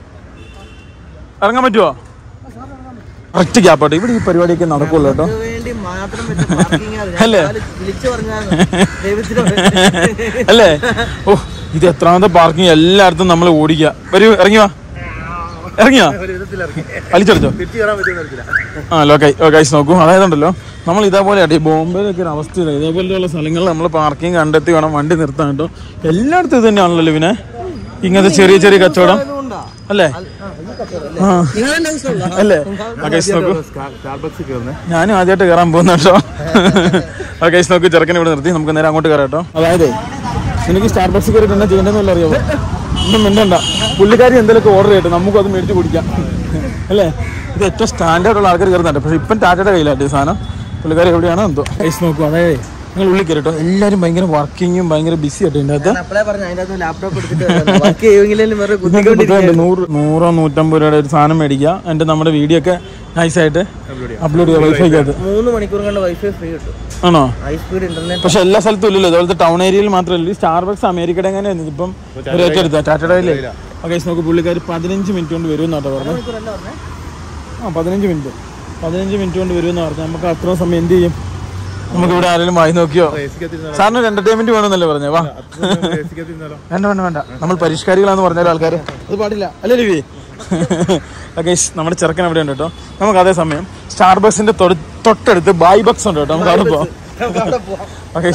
ഇറങ്ങാൻ പറ്റുമോ കറക്റ്റ് ഗ്യാപ്പാട്ടോ ഇവിടെ ഈ പരിപാടിയൊക്കെ നടക്കുള്ളൂ കേട്ടോ ഇതിനു വേണ്ടി മാത്രം വെച്ച parking ആണ്. ഞാൻ അല്ലേ? കാല് വിളിച്ചു പറഞ്ഞാണ് ദൈവത്തിന് വേണ്ടി. അല്ലേ ഓ ഇത് എത്രാമത്തെ പാർക്കിംഗ് എല്ലായിടത്തും നമ്മൾ ഓടിക്കുക വരൂ ഇറങ്ങി വാ ഇറങ്ങിയോ വലിച്ചടിച്ചോ തിരിച്ചു കയറാൻ പറ്റുന്ന തരത്തില്ല ആ ലോക്കായി ഗൈസ് നോക്കൂ അതായത് ഉണ്ടല്ലോ നമ്മൾ ഇതേപോലെ ഈ ബോംബെയിലൊക്കെ ഒരു അവസ്ഥയില്ല ഇതേപോലെയുള്ള സ്ഥലങ്ങളിൽ നമ്മൾ പാർക്കിംഗ് കണ്ടെത്തി വേണം വണ്ടി നിർത്താൻ കേട്ടോ എല്ലായിടത്തും ഇത് തന്നെയാണല്ലോ ഇവനെ ഇങ്ങനത്തെ ചെറിയ ചെറിയ കച്ചവടം അതുകൊണ്ടാ. അല്ലേ ആ നിങ്ങളെ house ഉള്ളോ? അല്ലേ ആ ഗൈസ് നോക്കൂ സ്റ്റാർബക്സിൽ കയറുന്നത് ഞാനും ആദ്യമായിട്ട് കയറാൻ പോകുന്ന കേട്ടോ ആ ഗൈസ് നോക്കൂ ചെറുക്കനെ ഇവിടെ നിർത്തി നമുക്ക് നേരെ അങ്ങോട്ട് കയറാം കേട്ടോ അതായത് എനിക്ക് സ്റ്റാർ ബക്സ് കയറിയിട്ട് എന്നാ ചെയ്യേണ്ടതെന്ന് അറിയാമോ ഒന്നും മിണ്ടണ്ട പുള്ളിക്കാരി എന്തെങ്കിലുമൊക്കെ ഓർഡർ ചെയ്യട്ടെ നമുക്കും അത് മേടിച്ച് കുടിക്കാം അല്ലേ ഇത് ഏറ്റവും സ്റ്റാൻഡേർഡ് ഉള്ള ആൾക്കാർ കയറുന്നുണ്ട് പക്ഷേ ഇപ്പം ടാറ്റയുടെ കയ്യിലായിട്ട് ഈ സാധനം പുള്ളിക്കാരി എവിടെയാണോ എന്തോ ഗൈസ് നോക്കൂ അതായത് നിങ്ങൾ ഉള്ളിൽ കയറിട്ടോ എല്ലാവരും ഭയങ്കര വർക്കിങ്ങും ഭയങ്കര ബിസി ആയിട്ട് ഇതിൻ്റെ അകത്ത് ഞാൻ അപ്പളേ പറഞ്ഞു അതിന്റെ അകത്ത് ലാപ്ടോപ്പ് എടുത്തിട്ട് വർക്ക് ചെയ്യുമെങ്കിലും വെറുതെ കുത്തിക്കൊണ്ടിരിക്കുകയാണ്. നൂറ് നൂറോ നൂറ്റമ്പത് രൂപയുടെ ഒരു സാധനം മേടിക്കുക എന്നിട്ട് നമ്മുടെ വീഡിയോ ഒക്കെ നൈസായിട്ട് അപ്ലോഡ് ചെയ്യുക വൈഫൈക്കകത്ത് മൂന്ന് മണിക്കൂർ കൊണ്ട് വൈഫൈ ഫ്രീ കിട്ടും ആണോ ഹൈ സ്പീഡ് ഇന്റർനെറ്റ് പക്ഷെ എല്ലാ സ്ഥലത്തും ഇല്ലല്ലോ അതുപോലത്തെ ടൗൺ ഏരിയയിൽ മാത്രമല്ല സ്റ്റാർ ബക്സ് അമേരിക്കയുടെ എങ്ങനെ ഇപ്പം ഒരു ഏറ്റെടുത്ത ടാറ്റയുടെ ഇല്ലേ ഓക്കെ നോക്ക് പുള്ളിക്കാർ പതിനഞ്ച് മിനിറ്റ് കൊണ്ട് വരും എന്നാട്ടോ പറഞ്ഞത് ആ പതിനഞ്ച് മിനിറ്റ് പതിനഞ്ച് മിനിറ്റ് കൊണ്ട് വരും എന്ന് പറഞ്ഞു നമുക്ക് അത്ര സമയം എന്ത് ചെയ്യും നമുക്ക് ഇവിടെ ആരെങ്കിലും വായി നോക്കിയോ സാറിന് ഒരു എന്റർടൈൻമെന്റ് വേണമെന്നല്ലേ പറഞ്ഞേ വാ വേണ്ട വേണ്ട വേണ്ട നമ്മൾ പരിഷ്കാരികളാന്ന് പറഞ്ഞാലും ആൾക്കാർ അത് പാടില്ല അല്ലേ ലിവി ഓക്കെ നമ്മുടെ ചെറുക്കൻ അവിടെ ഉണ്ട് കേട്ടോ നമുക്ക് അതേ സമയം സ്റ്റാർ ബക്സിന്റെ തൊട്ടടുത്ത് ബായ് ബക്സ് ഉണ്ട് കേട്ടോ നമുക്ക് അവിടെ പോവാം ഓക്കെ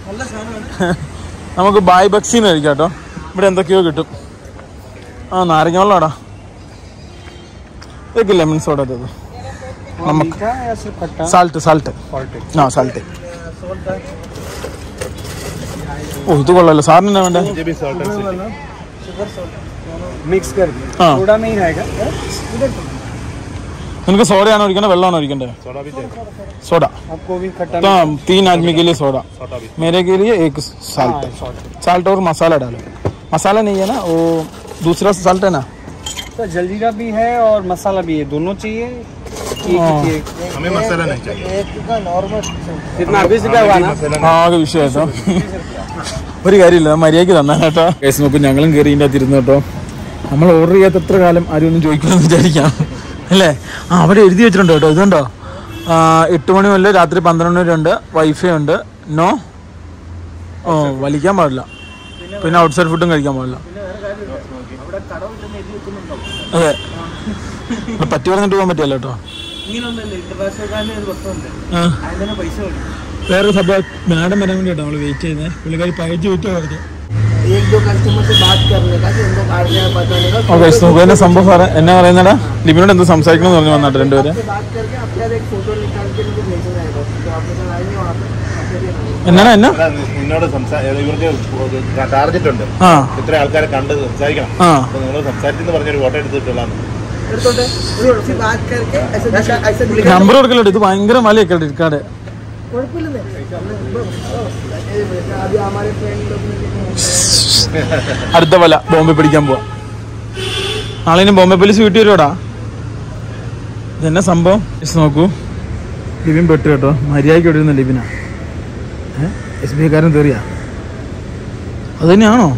നമുക്ക് ബായ് ബക്സിന്ന് കഴിക്കാം കേട്ടോ ഇവിടെ എന്തൊക്കെയോ കിട്ടും ആ നാരങ്ങ വെള്ളമാടാ ഇതൊക്കെ ലെമൺ സോഡ അത് നമുക്ക് സാൾട്ട് സാൾട്ട് ആ സാൾട്ട് ഓ ഇത് കൊള്ളാലോ സാറിന് എന്നാ വേണ്ടേ मिक्स कर ആ थोड़ा नहीं रहेगा നിനക്ക് സോഡയാണോ ഒഴിക്കണ്ടേ വെള്ളമാണോ ഒഴിക്കണ്ടേ सोडा आपको भी खट्टा तो तीन आदमी के लिए सोडा मेरे के लिए एक साल्ट साल्ट और मसाला डालो मसाला नहीं है ना वो दूसरा साल्ट है ना तो जलजीरा भी है और मसाला भी है दोनों चाहिए एक ही हाँ। चाहिए हमें मसाला नहीं चाहिए कितना बीस रुपया हुआ ना ആകെ വിഷയട്ടോ ഒരു കാര്യമില്ല മര്യാദക്ക് തന്നാ കേട്ടോ കേസ് നോക്കും ഞങ്ങളും കയറി ഇതിൻ്റെ അകത്ത് ഇരുന്നു കേട്ടോ നമ്മൾ ഓർഡർ ചെയ്യാത്ത എത്ര കാലം ആരും ഒന്നും ചോദിക്കണമെന്ന് വിചാരിക്കാം അല്ലേ ആ അവിടെ എഴുതി വെച്ചിട്ടുണ്ട് കേട്ടോ ഇതുണ്ടോ ആ, എട്ട് മണി മുതൽ രാത്രി പന്ത്രണ്ട് മണി വരെ ഉണ്ട് വൈഫൈ ഉണ്ട് നോ ഓ വലിക്കാൻ പാടില്ല പിന്നെ ഔട്ട്സൈഡ് ഫുഡും കഴിക്കാൻ പാടില്ല അതെ ഇവിടെ പറ്റി പറഞ്ഞിട്ട് പോകാൻ പറ്റില്ല കേട്ടോ ഇങ്ങനെയൊന്നല്ല ഇന്റർനാഷണൽ വെക്കുന്നുണ്ട് ആ അതിന് പൈസ കൊടുക്കും വേറെ സംഭവം മാഡം വരാൻ വേണ്ടിയിട്ടാണ് നമ്മൾ വെയിറ്റ് ചെയ്യുന്നത് പുള്ളിക്കാരി പയച്ച് വെയിറ്റ് പറഞ്ഞു एक दो कस्टमर से बात करने का कि उनको कार्ड क्या बताने का ഓക്കെ സുഖേന്റെ സംഭവം സാറേ എന്നാ പറയുന്നടാ ലിബിനോട് എന്ത് സംസാരിക്കണം എന്ന് പറഞ്ഞു വന്നിട്ട് രണ്ടുപേര് से बात करके अपने एक फोटो निकाल के उनको भेजना जाएगा तो आपके साथ आएंगे वहाँ पे आपके लिए എന്നാണ് എന്നാ അല്ല, നിന്നോട് സംസാ ഇവർക്ക് ടാർഗറ്റ് ഉണ്ട് ആ ഇത്ര ആൾക്കാരെ കണ്ട് സംസാരിക്കണം ആ അപ്പൊ നിങ്ങൾ സംസാരിച്ചെന്ന് പറഞ്ഞൊരു ഫോട്ടോ എടുത്തിട്ടുള്ളതാണ് എടുത്തോട്ടെ से बात करके ऐसे दिखा- ऐसे दिखा- നമ്പർ കൊടുക്കല്ലോ ഇത് ഭയങ്കര മലയൊക്കെ ക്രെഡിറ്റ് കാർഡ് കുഴപ്പമില്ലെന്നേ. अभी हमारे फ्रेंड लोग ने അടുത്ത വല ബോംബെ പിടിക്കാൻ പോവാ നാളെ ഇനി ബോംബെ പോലീസ് വീട്ടിൽ വരുവാടാ ഇതെന്നെ സംഭവം Just നോക്കൂ ലിബിൻ പെട്ടു കേട്ടോ മര്യാദയ്ക്ക് ഇവിടെ ഇരുന്ന ലിബിനാ എസ് ബി ഐക്കാരൻ തെറിയാ അത് തന്നെയാണോ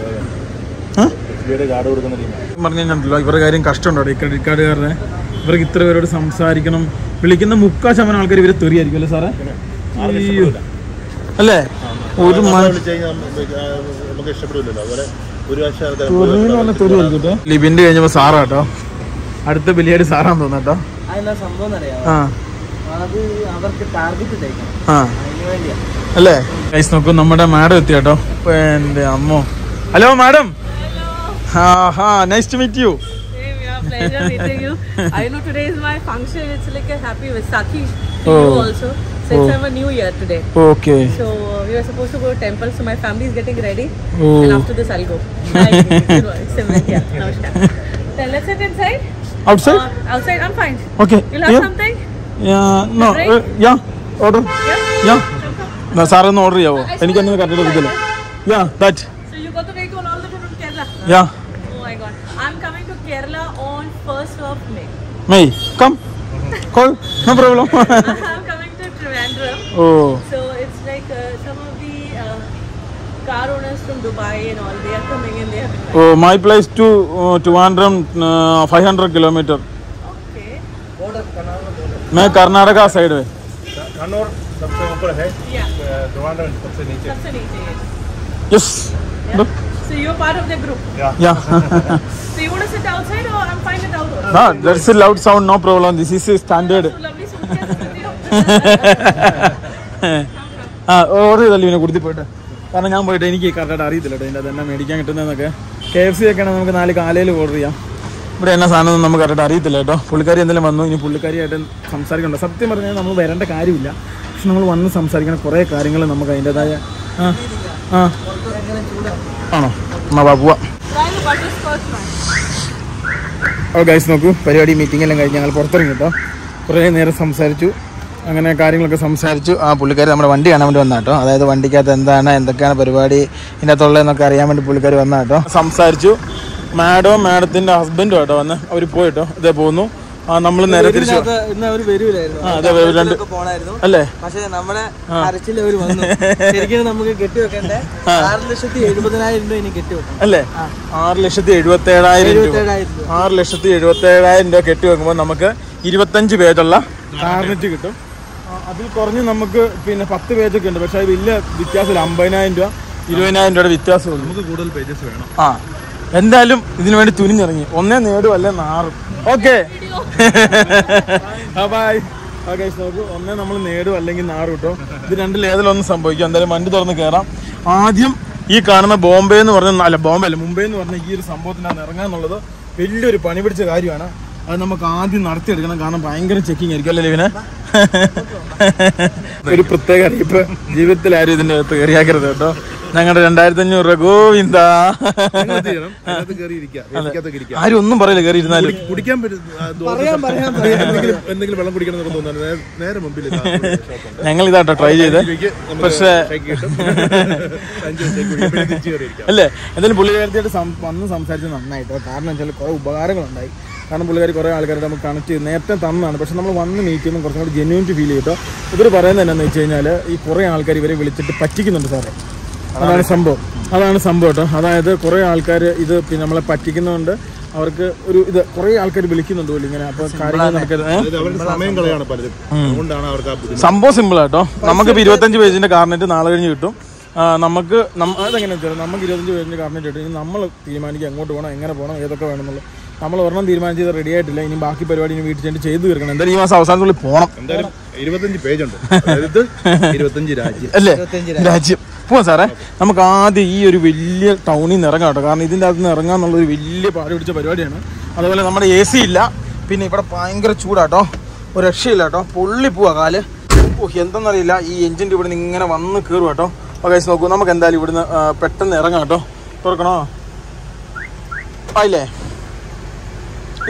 കാർഡ് കൊടുക്കുന്ന ടീം പറഞ്ഞു കണ്ടല്ലോ ഇവരുടെ കാര്യം കഷ്ടമുണ്ടോ ഈ ക്രെഡിറ്റ് കാർഡുകാരനെ ഇവർക്ക് ഇത്ര പേരോട് സംസാരിക്കണം വിളിക്കുന്ന മുക്കാൽ ശതമാനം ആൾക്കാർ ഇവരെ തെറിയായിരിക്കും അല്ലേ സാറേ അയ്യോ. അല്ലേ ഒരു മ- വിളിച്ചു കഴിഞ്ഞാൽ നമുക്ക് ഇഷ്ടപ്പെടില്ലല്ലോ അതുപോലെ ഒരു വർഷം ആൾക്കാർ തെറിയെന്ന് പറഞ്ഞാൽ തെറിയായിരിക്കും കേട്ടോ ലിബിന്റെ കഴിഞ്ഞപ്പോ സാറാ കേട്ടോ അടുത്ത ബലിയാട് സാറാന്ന് തോന്നുന്നു കേട്ടോ അതെന്നാ സംഭവം എന്നറിയാമോ ആ അത് അവർക്ക് ടാർഗറ്റ് തയ്ക്കണം ആ അതിന് വേണ്ടിയാ അല്ലേ ഗൈസ് നോക്കൂ നമ്മുടെ മാഡം എത്തി കേട്ടോ എന്റെ അമ്മോ ഹലോ മാഡം ഹാ ഹാ nice to meet you Same, yeah, pleasure meeting you. I know today is my function. It's like a happy Vaisakhi to Oh. you also. Since Oh. I have a new year today. Okay So uh, we were supposed to go to temple, so my family is getting ready. Oh. And after this, I'll go. Hi, good morning. Simran here. Namaskar. Then let's sit inside. Outside Uh, outside, I'm fine. Okay You'll have something? No Drink? Yeah order Yeah? Yeah sir ഒന്ന് order ചെയ്യാവോ എനിക്ക് എന്നെ correct കിട്ടില്ല yeah that So you got the vehicle all the way from Kerala? Yeah Oh my god. I'm coming to Kerala on 1st of May. May come call no problem I'm coming to Trivandrum. Oh So it's like uh, some of the uh, car owners from Dubai and all, they are coming and they have been oh my place to Trivandrum five hundred kilometre Okay. मैं Karnataka side में कन्नौर सबसे ऊपर है Yeah. Trivandrum सबसे नीचे That's the nature. Yes Yeah. So you're part of the group. या So you want to sit outside or I'm fine with outdoors? हाँ that's a loud sound no problem this is standard So lovely suitcase with you. ആ order ചെയ്തല്ലോ ഇവനെ കൊടുത്തി പോയിട്ട് കാരണം ഞാൻ പോയിട്ട് എനിക്ക് കറക്റ്റായിട്ട് അറിയത്തില്ല കേട്ടോ ഇതിൻ്റെ അത് എന്നാ മേടിക്കാൻ കിട്ടുന്നതെന്നൊക്കെ കെ എഫ് സി ഒക്കെ ആണെങ്കിൽ നമുക്ക് നാല് കാലയിൽ ഓർഡർ ചെയ്യാം ഇവിടെ എന്നാ സാധനം നമുക്ക് കറക്റ്റ് അറിയത്തില്ല കേട്ടോ പുള്ളിക്കാരി എന്തെങ്കിലും വന്നു ഇനി പുള്ളിക്കാരിയായിട്ട് സംസാരിക്കണ്ട സത്യം പറഞ്ഞാൽ നമ്മൾ വരേണ്ട കാര്യമില്ല പക്ഷെ നമ്മൾ വന്ന് സംസാരിക്കുന്ന കുറേ കാര്യങ്ങൾ നമുക്ക് അതിൻ്റെതായ ആ ആ ആണോ എന്നാ ബാ പോവാം Try the butterscotch man. Oh guys നോക്കൂ പരിപാടി മീറ്റിംഗ് എല്ലാം കഴിഞ്ഞ് ഞങ്ങൾ പുറത്തിറങ്ങി കേട്ടോ കുറേ നേരം സംസാരിച്ചു അങ്ങനെ കാര്യങ്ങളൊക്കെ സംസാരിച്ചു ആ പുള്ളിക്കാരി നമ്മുടെ വണ്ടി കാണാൻ വേണ്ടി വന്ന കേട്ടോ അതായത് വണ്ടിക്കകത്ത് എന്താണ് എന്തൊക്കെയാണ് പരിപാടി ഇതിനകത്തുള്ളതെന്നൊക്കെ അറിയാൻ വേണ്ടി പുള്ളിക്കാരി വന്ന കേട്ടോ സംസാരിച്ചു മാഡവും മാഡത്തിന്റെ ഹസ്ബൻഡും കേട്ടോ വന്ന് അവർ പോയിട്ടോ ഇതേ പോകുന്നു ആ നമ്മൾ നേരെ തിരിച്ചു ഇന്ന് അവര് വരൂലായിരുന്നു ആ, അതെ, അവര് രണ്ട്- ഒക്കെ പോണായിരുന്നു അല്ലേ പക്ഷെ നമ്മുടെ അരച്ചിൽ അവര് വന്നു ശരിക്കും നമുക്ക് കെട്ടിവെക്കണ്ടേ ആറ് ലക്ഷത്തി എഴുപതിനായിരം രൂപ ഇനി കെട്ടിവെക്കണം അല്ലേ ആറ് ലക്ഷത്തി എഴുപത്തി ഏഴായിരം രൂപ എഴുപത്തേഴായിരം രൂപ ആറ് ലക്ഷത്തി എഴുപത്തി ഏഴായിരം രൂപ കെട്ടി വെക്കുമ്പോൾ നമുക്ക് ഇരുപത്തഞ്ച് പേജുള്ള കാർനെറ്റ് കിട്ടും ആ, അതിൽ കുറഞ്ഞ് നമുക്ക് പിന്നെ പത്ത് പേജൊക്കെ ഉണ്ട് പക്ഷെ അത് വലിയ വ്യത്യാസമില്ല അമ്പതിനായിരം രൂപ ഇരുപതിനായിരം രൂപയുടെ വ്യത്യാസമുള്ളൂ നമുക്ക് കൂടുതൽ പേജസ് വേണം ആ എന്തായാലും ഇതിനു വേണ്ടി തുനിഞ്ഞിറങ്ങി ഒന്നേ നേടും അല്ലേ നാറും ഓക്കെ ബൈ ഓക്കെ നോക്കൂ ഒന്നേ നമ്മൾ നേടും അല്ലെങ്കിൽ നാറും കേട്ടോ ഇത് രണ്ടിൽ ഏതിലൊന്നും സംഭവിക്കും എന്തായാലും വണ്ടി തുറന്ന് കയറാം ആദ്യം ഈ കാണുന്ന ബോംബെ എന്ന് പറഞ്ഞ അല്ല ബോംബെ അല്ല മുംബൈ എന്ന് പറഞ്ഞ ഈ ഒരു സംഭവത്തിനകത്ത് ഇറങ്ങാന്നുള്ളത് വലിയൊരു പണി പിടിച്ച കാര്യമാണ് അത് നമുക്ക് ആദ്യം നടത്തിയെടുക്കണം കാരണം ഭയങ്കര ചെക്കിംഗ് ആയിരിക്കും അല്ലേ ഇവനെ ഒരു പ്രത്യേക അറിയിപ്പ് ജീവിതത്തിൽ ആരും ഇതിന്റെ അകത്ത് കയറിയാക്കരുത് കേട്ടോ ഞങ്ങളുടെ രണ്ടായിരത്തി അഞ്ഞൂറ് രൂപ ഗോവിന്ദ ചെയ്യണം അതിനകത്ത് കയറി ഇരിക്കാം വേദിക്കകത്തൊക്കെ ഇരിക്കാം ആരും ഒന്നും പറയില്ല കയറി ഇരുന്നാലും കുടിക്കാൻ പറ്റും എന്തെങ്കിലും എന്തെങ്കിലും വെള്ളം കുടിക്കണം എന്നൊക്കെ തോന്നുന്നു നേ- നേരെ മുമ്പിൽ ഷോപ്പുണ്ട് ഞങ്ങൾ ഇതാട്ടോ ട്രൈ ചെയ്ത് പക്ഷേ കിട്ടും അഞ്ച് ദിവസത്തേക്ക് കുടിക്കാം പിന്നെ തിരിച്ചു കയറി ഇരിക്കാം അല്ലേ എന്തായാലും പുള്ളിക്കാരത്തിയായിട്ട് സം- വന്ന് സംസാരിച്ചത് നന്നായിട്ടോ കാരണം വെച്ചാൽ കുറേ ഉപകാരങ്ങളുണ്ടായി കാരണം പുള്ളിക്കാരി കുറേ ആൾക്കാരുടെ നമുക്ക് കണക്ട് ചെയ്ത് നേരത്തെ തന്നതാണ് പക്ഷെ നമ്മൾ വന്ന് മീറ്റ് ചെയ്യുമ്പോൾ കുറച്ചും കൂടി ജെന്യൂനിറ്റി ഫീൽ ചെയ്തോ ഇവർ പറയുന്നത് എന്നാന്ന് വെച്ച് കഴിഞ്ഞാൽ ഈ കുറേ ആൾക്കാർ ഇവരെ വിളിച്ചിട്ട് പറ്റിക്കുന്നുണ്ട് സാറേ അതാണ് സംഭവം അതാണ് സംഭവം കേട്ടോ അതായത് കുറേ ആൾക്കാർ ഇത് പിന്നെ നമ്മളെ പറ്റിക്കുന്നതുകൊണ്ട് അവർക്ക് ഒരു ഇത് കുറേ ആൾക്കാർ വിളിക്കുന്നുണ്ട് പോലും ഇങ്ങനെ അപ്പോൾ കാര്യങ്ങൾ നടക്കരുത് ഏ? അതായത് അവരുടെ സമയം കളയാണ് പലരും അതുകൊണ്ടാണ് അവർക്ക് ആ ബുദ്ധിമുട്ട് സംഭവം സിമ്പിൾ ആട്ടോ നമുക്കിപ്പോൾ ഇരുപത്തഞ്ച് പേജിന്റെ കാർനെറ്റ് നാളെ കഴിഞ്ഞ് കിട്ടും ആ, നമുക്ക് നമ്മ- അതെങ്ങനെയാ വെച്ചാൽ നമുക്ക് ഇരുപത്തഞ്ച് പേജിന്റെ കാർനെറ്റ് കിട്ടും ഇനി നമ്മൾ തീരുമാനിക്കുക എങ്ങോട്ട് പോകണം എങ്ങനെ പോകണം ഏതൊക്കെ വേണമെന്നുള്ളത് നമ്മൾ ഒരെണ്ണം തീരുമാനിച്ചത് റെഡി ആയിട്ടില്ല ഇനി ബാക്കി പരിപാടി ഇനി വീട്ടിൽ ചെന്ന് ചെയ്ത് തീർക്കണം എന്തായാലും ഈ മാസം അവസാനത്തുള്ളിൽ പോകണം എന്തായാലും ഇരുപത്തഞ്ച് പേജ് ഉണ്ട് അതായത് ഇരുപത്തഞ്ച് രാജ്യം അല്ലേ രാജ്യം പോവാം സാറേ നമുക്ക് ആദ്യം ഈ ഒരു വലിയ ടൗണിൽ നിന്ന് ഇറങ്ങാം കേട്ടോ കാരണം ഇതിൻ്റെ അകത്ത് നിന്ന് ഇറങ്ങാൻ എന്നുള്ളൊരു വലിയ പാട് പിടിച്ച പരിപാടിയാണ് അതുപോലെ നമ്മുടെ എ സി ഇല്ല പിന്നെ ഇവിടെ ഭയങ്കര ചൂടാട്ടോ ഒരു രക്ഷയില്ല കേട്ടോ പൊള്ളി പോവാ കാല് ഓ എന്തെന്നറിയില്ല ഈ എഞ്ചിൻ്റെ ഇവിടെ നിന്ന് ഇങ്ങനെ വന്ന് കയറും കേട്ടോ ഓക്കെ നോക്കൂ നമുക്ക് എന്തായാലും ഇവിടുന്ന് ആ, പെട്ടെന്ന് ഇറങ്ങാം കേട്ടോ തുറക്കണോ ആയില്ലേ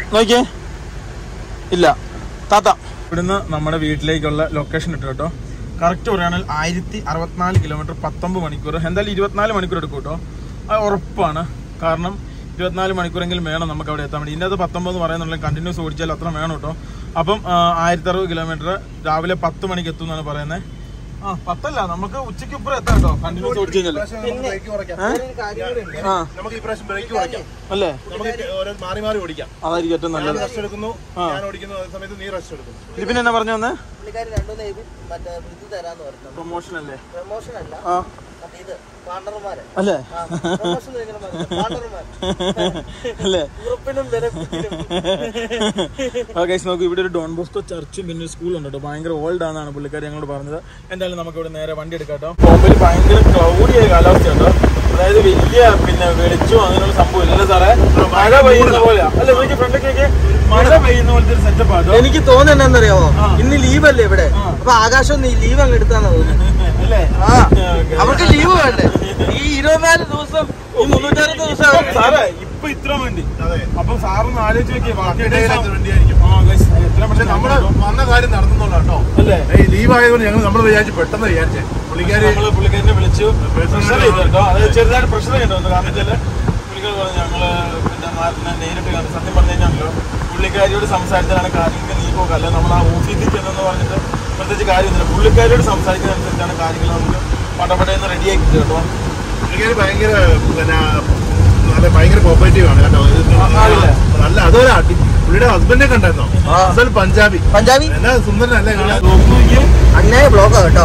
നോക്കിയേ ഇല്ല താത്ത ഇവിടുന്ന് നമ്മുടെ വീട്ടിലേക്കുള്ള ലൊക്കേഷൻ ഇട്ടു കേട്ടോ കറക്റ്റ് പറയുകയാണെങ്കിൽ ആയിരത്തി അറുപത്തിനാല് കിലോമീറ്റർ പത്തൊമ്പത് മണിക്കൂർ എന്തായാലും ഇരുപത്തിനാല് മണിക്കൂർ എടുക്കും കേട്ടോ അത് ഉറപ്പാണ് കാരണം ഇരുപത്തിനാല് മണിക്കൂറെങ്കിലും വേണം നമുക്ക് അവിടെ എത്താൻ വേണ്ടി ഇതിൻ്റെ അത് പത്തൊമ്പത് പറയുന്നുണ്ടെങ്കിൽ കണ്ടിന്യൂസ് ഓടിച്ചാൽ അത്ര വേണം കേട്ടോ അപ്പം ആയിരത്തി അറുപത് കിലോമീറ്റർ രാവിലെ പത്ത് മണിക്ക് എത്തും എന്നാണ് പറയുന്നത് ആ പത്തല്ല നമുക്ക് ഉച്ചയ്ക്ക് ഇപ്പുറം എത്താം കേട്ടോ കണ്ടിന്യൂസ് ഓടിച്ചു കഴിഞ്ഞാൽ ബ്രേക്ക് കുറയ്ക്കാം ആ നമുക്ക് ഈ പ്രാവശ്യം ബ്രേക്ക് കുറയ്ക്കാം അല്ലേ നമുക്ക് ഇത് ഓരോ മാറി മാറി ഓടിക്കാം അതായിരിക്കും ഏറ്റവും ഞാൻ നല്ലത് റെസ്റ്റ് എടുക്കുന്നു ഞാൻ ഓടിക്കുന്നു അതേ സമയത്ത് നീ റെസ്റ്റ് എടുക്കുന്നു ലിപിൻ എന്നാ പറഞ്ഞു വന്നേ പുള്ളിക്കാരി രണ്ടുമൂന്ന് എബി മറ്റേ ഇത് തരാന്ന് പറഞ്ഞു പ്രൊമോഷൻ അല്ലേ പ്രൊമോഷൻ അല്ല ആ മറ്റേ ഇത് പാർട്ണർമാരെ അല്ലേ പ്രൊമോഷൻ പാർട്ണർമാർ അല്ലേ ഉറപ്പിനും ബെനഫിറ്റിനും ഓക്കെ നോക്കൂ ഇവിടെ ഒരു ഡോൺ ബോസ്കോ ചർച്ചും പിന്നെ ഒരു സ്കൂളുണ്ട് കേട്ടോ ഭയങ്കര ഓൾഡ് ആണെന്നാണ് പുള്ളിക്കാരി ഞങ്ങളോട് പറഞ്ഞത് എന്തായാലും നമുക്ക് ഇവിടെ നേരെ വണ്ടി എടുക്കാം കേട്ടോ ബോംബെയിൽ ഭയങ്കര ക്ലൗഡിയായ കാലാവസ്ഥ കേട്ടോ അതായത് വലിയ പിന്നെ വെളിച്ചവും അങ്ങനെയുള്ള സംഭവം ഇല്ല സാറേ മഴ പെയ്യുന്ന പോലെ അല്ല നോക്കി ഫ്രണ്ടിലേക്ക് മഴ പെയ്യുന്ന പോലത്തെ ഒരു സെറ്റപ്പ് ആട്ടോ എനിക്ക് തോന്നുന്നത് എന്താണെന്നറിയാമോ ഇന്ന് ലീവ് അല്ലേ ഇവിടെ അപ്പൊ ആകാശം നീ ലീവ് അങ്ങ് എടുത്താന്ന് തോന്നുന്നു അല്ലേ ആ അവർക്ക് ലീവ് വേണ്ടേ ഈ ഇരുപത്തിനാല് ദിവസം ഈ മുന്നൂറ്ററുപത് ദിവസം അവർക്ക് സാറേ ഇപ്പൊ ഇത്ര വേണ്ടി അതെ അപ്പൊ സാറൊന്ന് ആലോചിച്ച് നോക്കിയേ ബാക്കി ഇടയിലത്തെ വണ്ടിയായിരിക്കും ആ, guys, എത്ര പക്ഷെ നമ്മള് വന്ന കാര്യം നടന്നുള്ളൂ കേട്ടോ അല്ലേ ഈ ലീവ് ആയതുകൊണ്ട് ഞങ്ങൾ നമ്മൾ വിചാരിച്ചു പെട്ടെന്ന് വിചാരിച്ചേ പുള്ളിക്കാരി നമ്മള് പുള്ളിക്കാരനെ വിളിച്ചു പ്രഷർ ചെയ്തു കേട്ടോ അതായത് ചെറുതായിട്ട് പ്രഷർ ചെയ്തിട്ടുണ്ട് കാരണം വെച്ചാല് പുള്ളിക്കാർ പറഞ്ഞു ഞങ്ങള് പിന്നെ നാട്ടിനെ നേരിട്ട് കണ്ടു സത്യം പറഞ്ഞു കഴിഞ്ഞാണല്ലോ പുള്ളിക്കാരിയോട് സംസാരിച്ചാലാണ് കാര്യങ്ങൾ നീ പോകുക അല്ല നമ്മൾ ആ ഓഫീസിൽ ചെന്നെന്ന് പറഞ്ഞിട്ട് പ്രത്യേകിച്ച് കാര്യമൊന്നുമില്ല പുള്ളിക്കാരിയോട് സംസാരിക്കുന്നതനുസരിച്ചാണ് കാര്യങ്ങൾ നമുക്ക് പടപടയെന്ന് റെഡിയാക്കി കേട്ടോ പുള്ളിക്കാരി ഭയങ്കര പിന്നെ നല്ല ഭയങ്കര കോപ്പറേറ്റീവ് ആണ് കേട്ടോ ഇത് ആണല്ലേ? നല്ല അതുപോലെ അടി- പുള്ളിയുടെ ഹസ്ബൻഡിനെ കണ്ടായിരുന്നോ ഹസ്ബൻഡ് പഞ്ചാബി പഞ്ചാബി എന്നാ സുന്ദരനല്ലേ കാണാൻ? നോക്കിയേ അന്യായ ബ്ലോക്കാ കേട്ടോ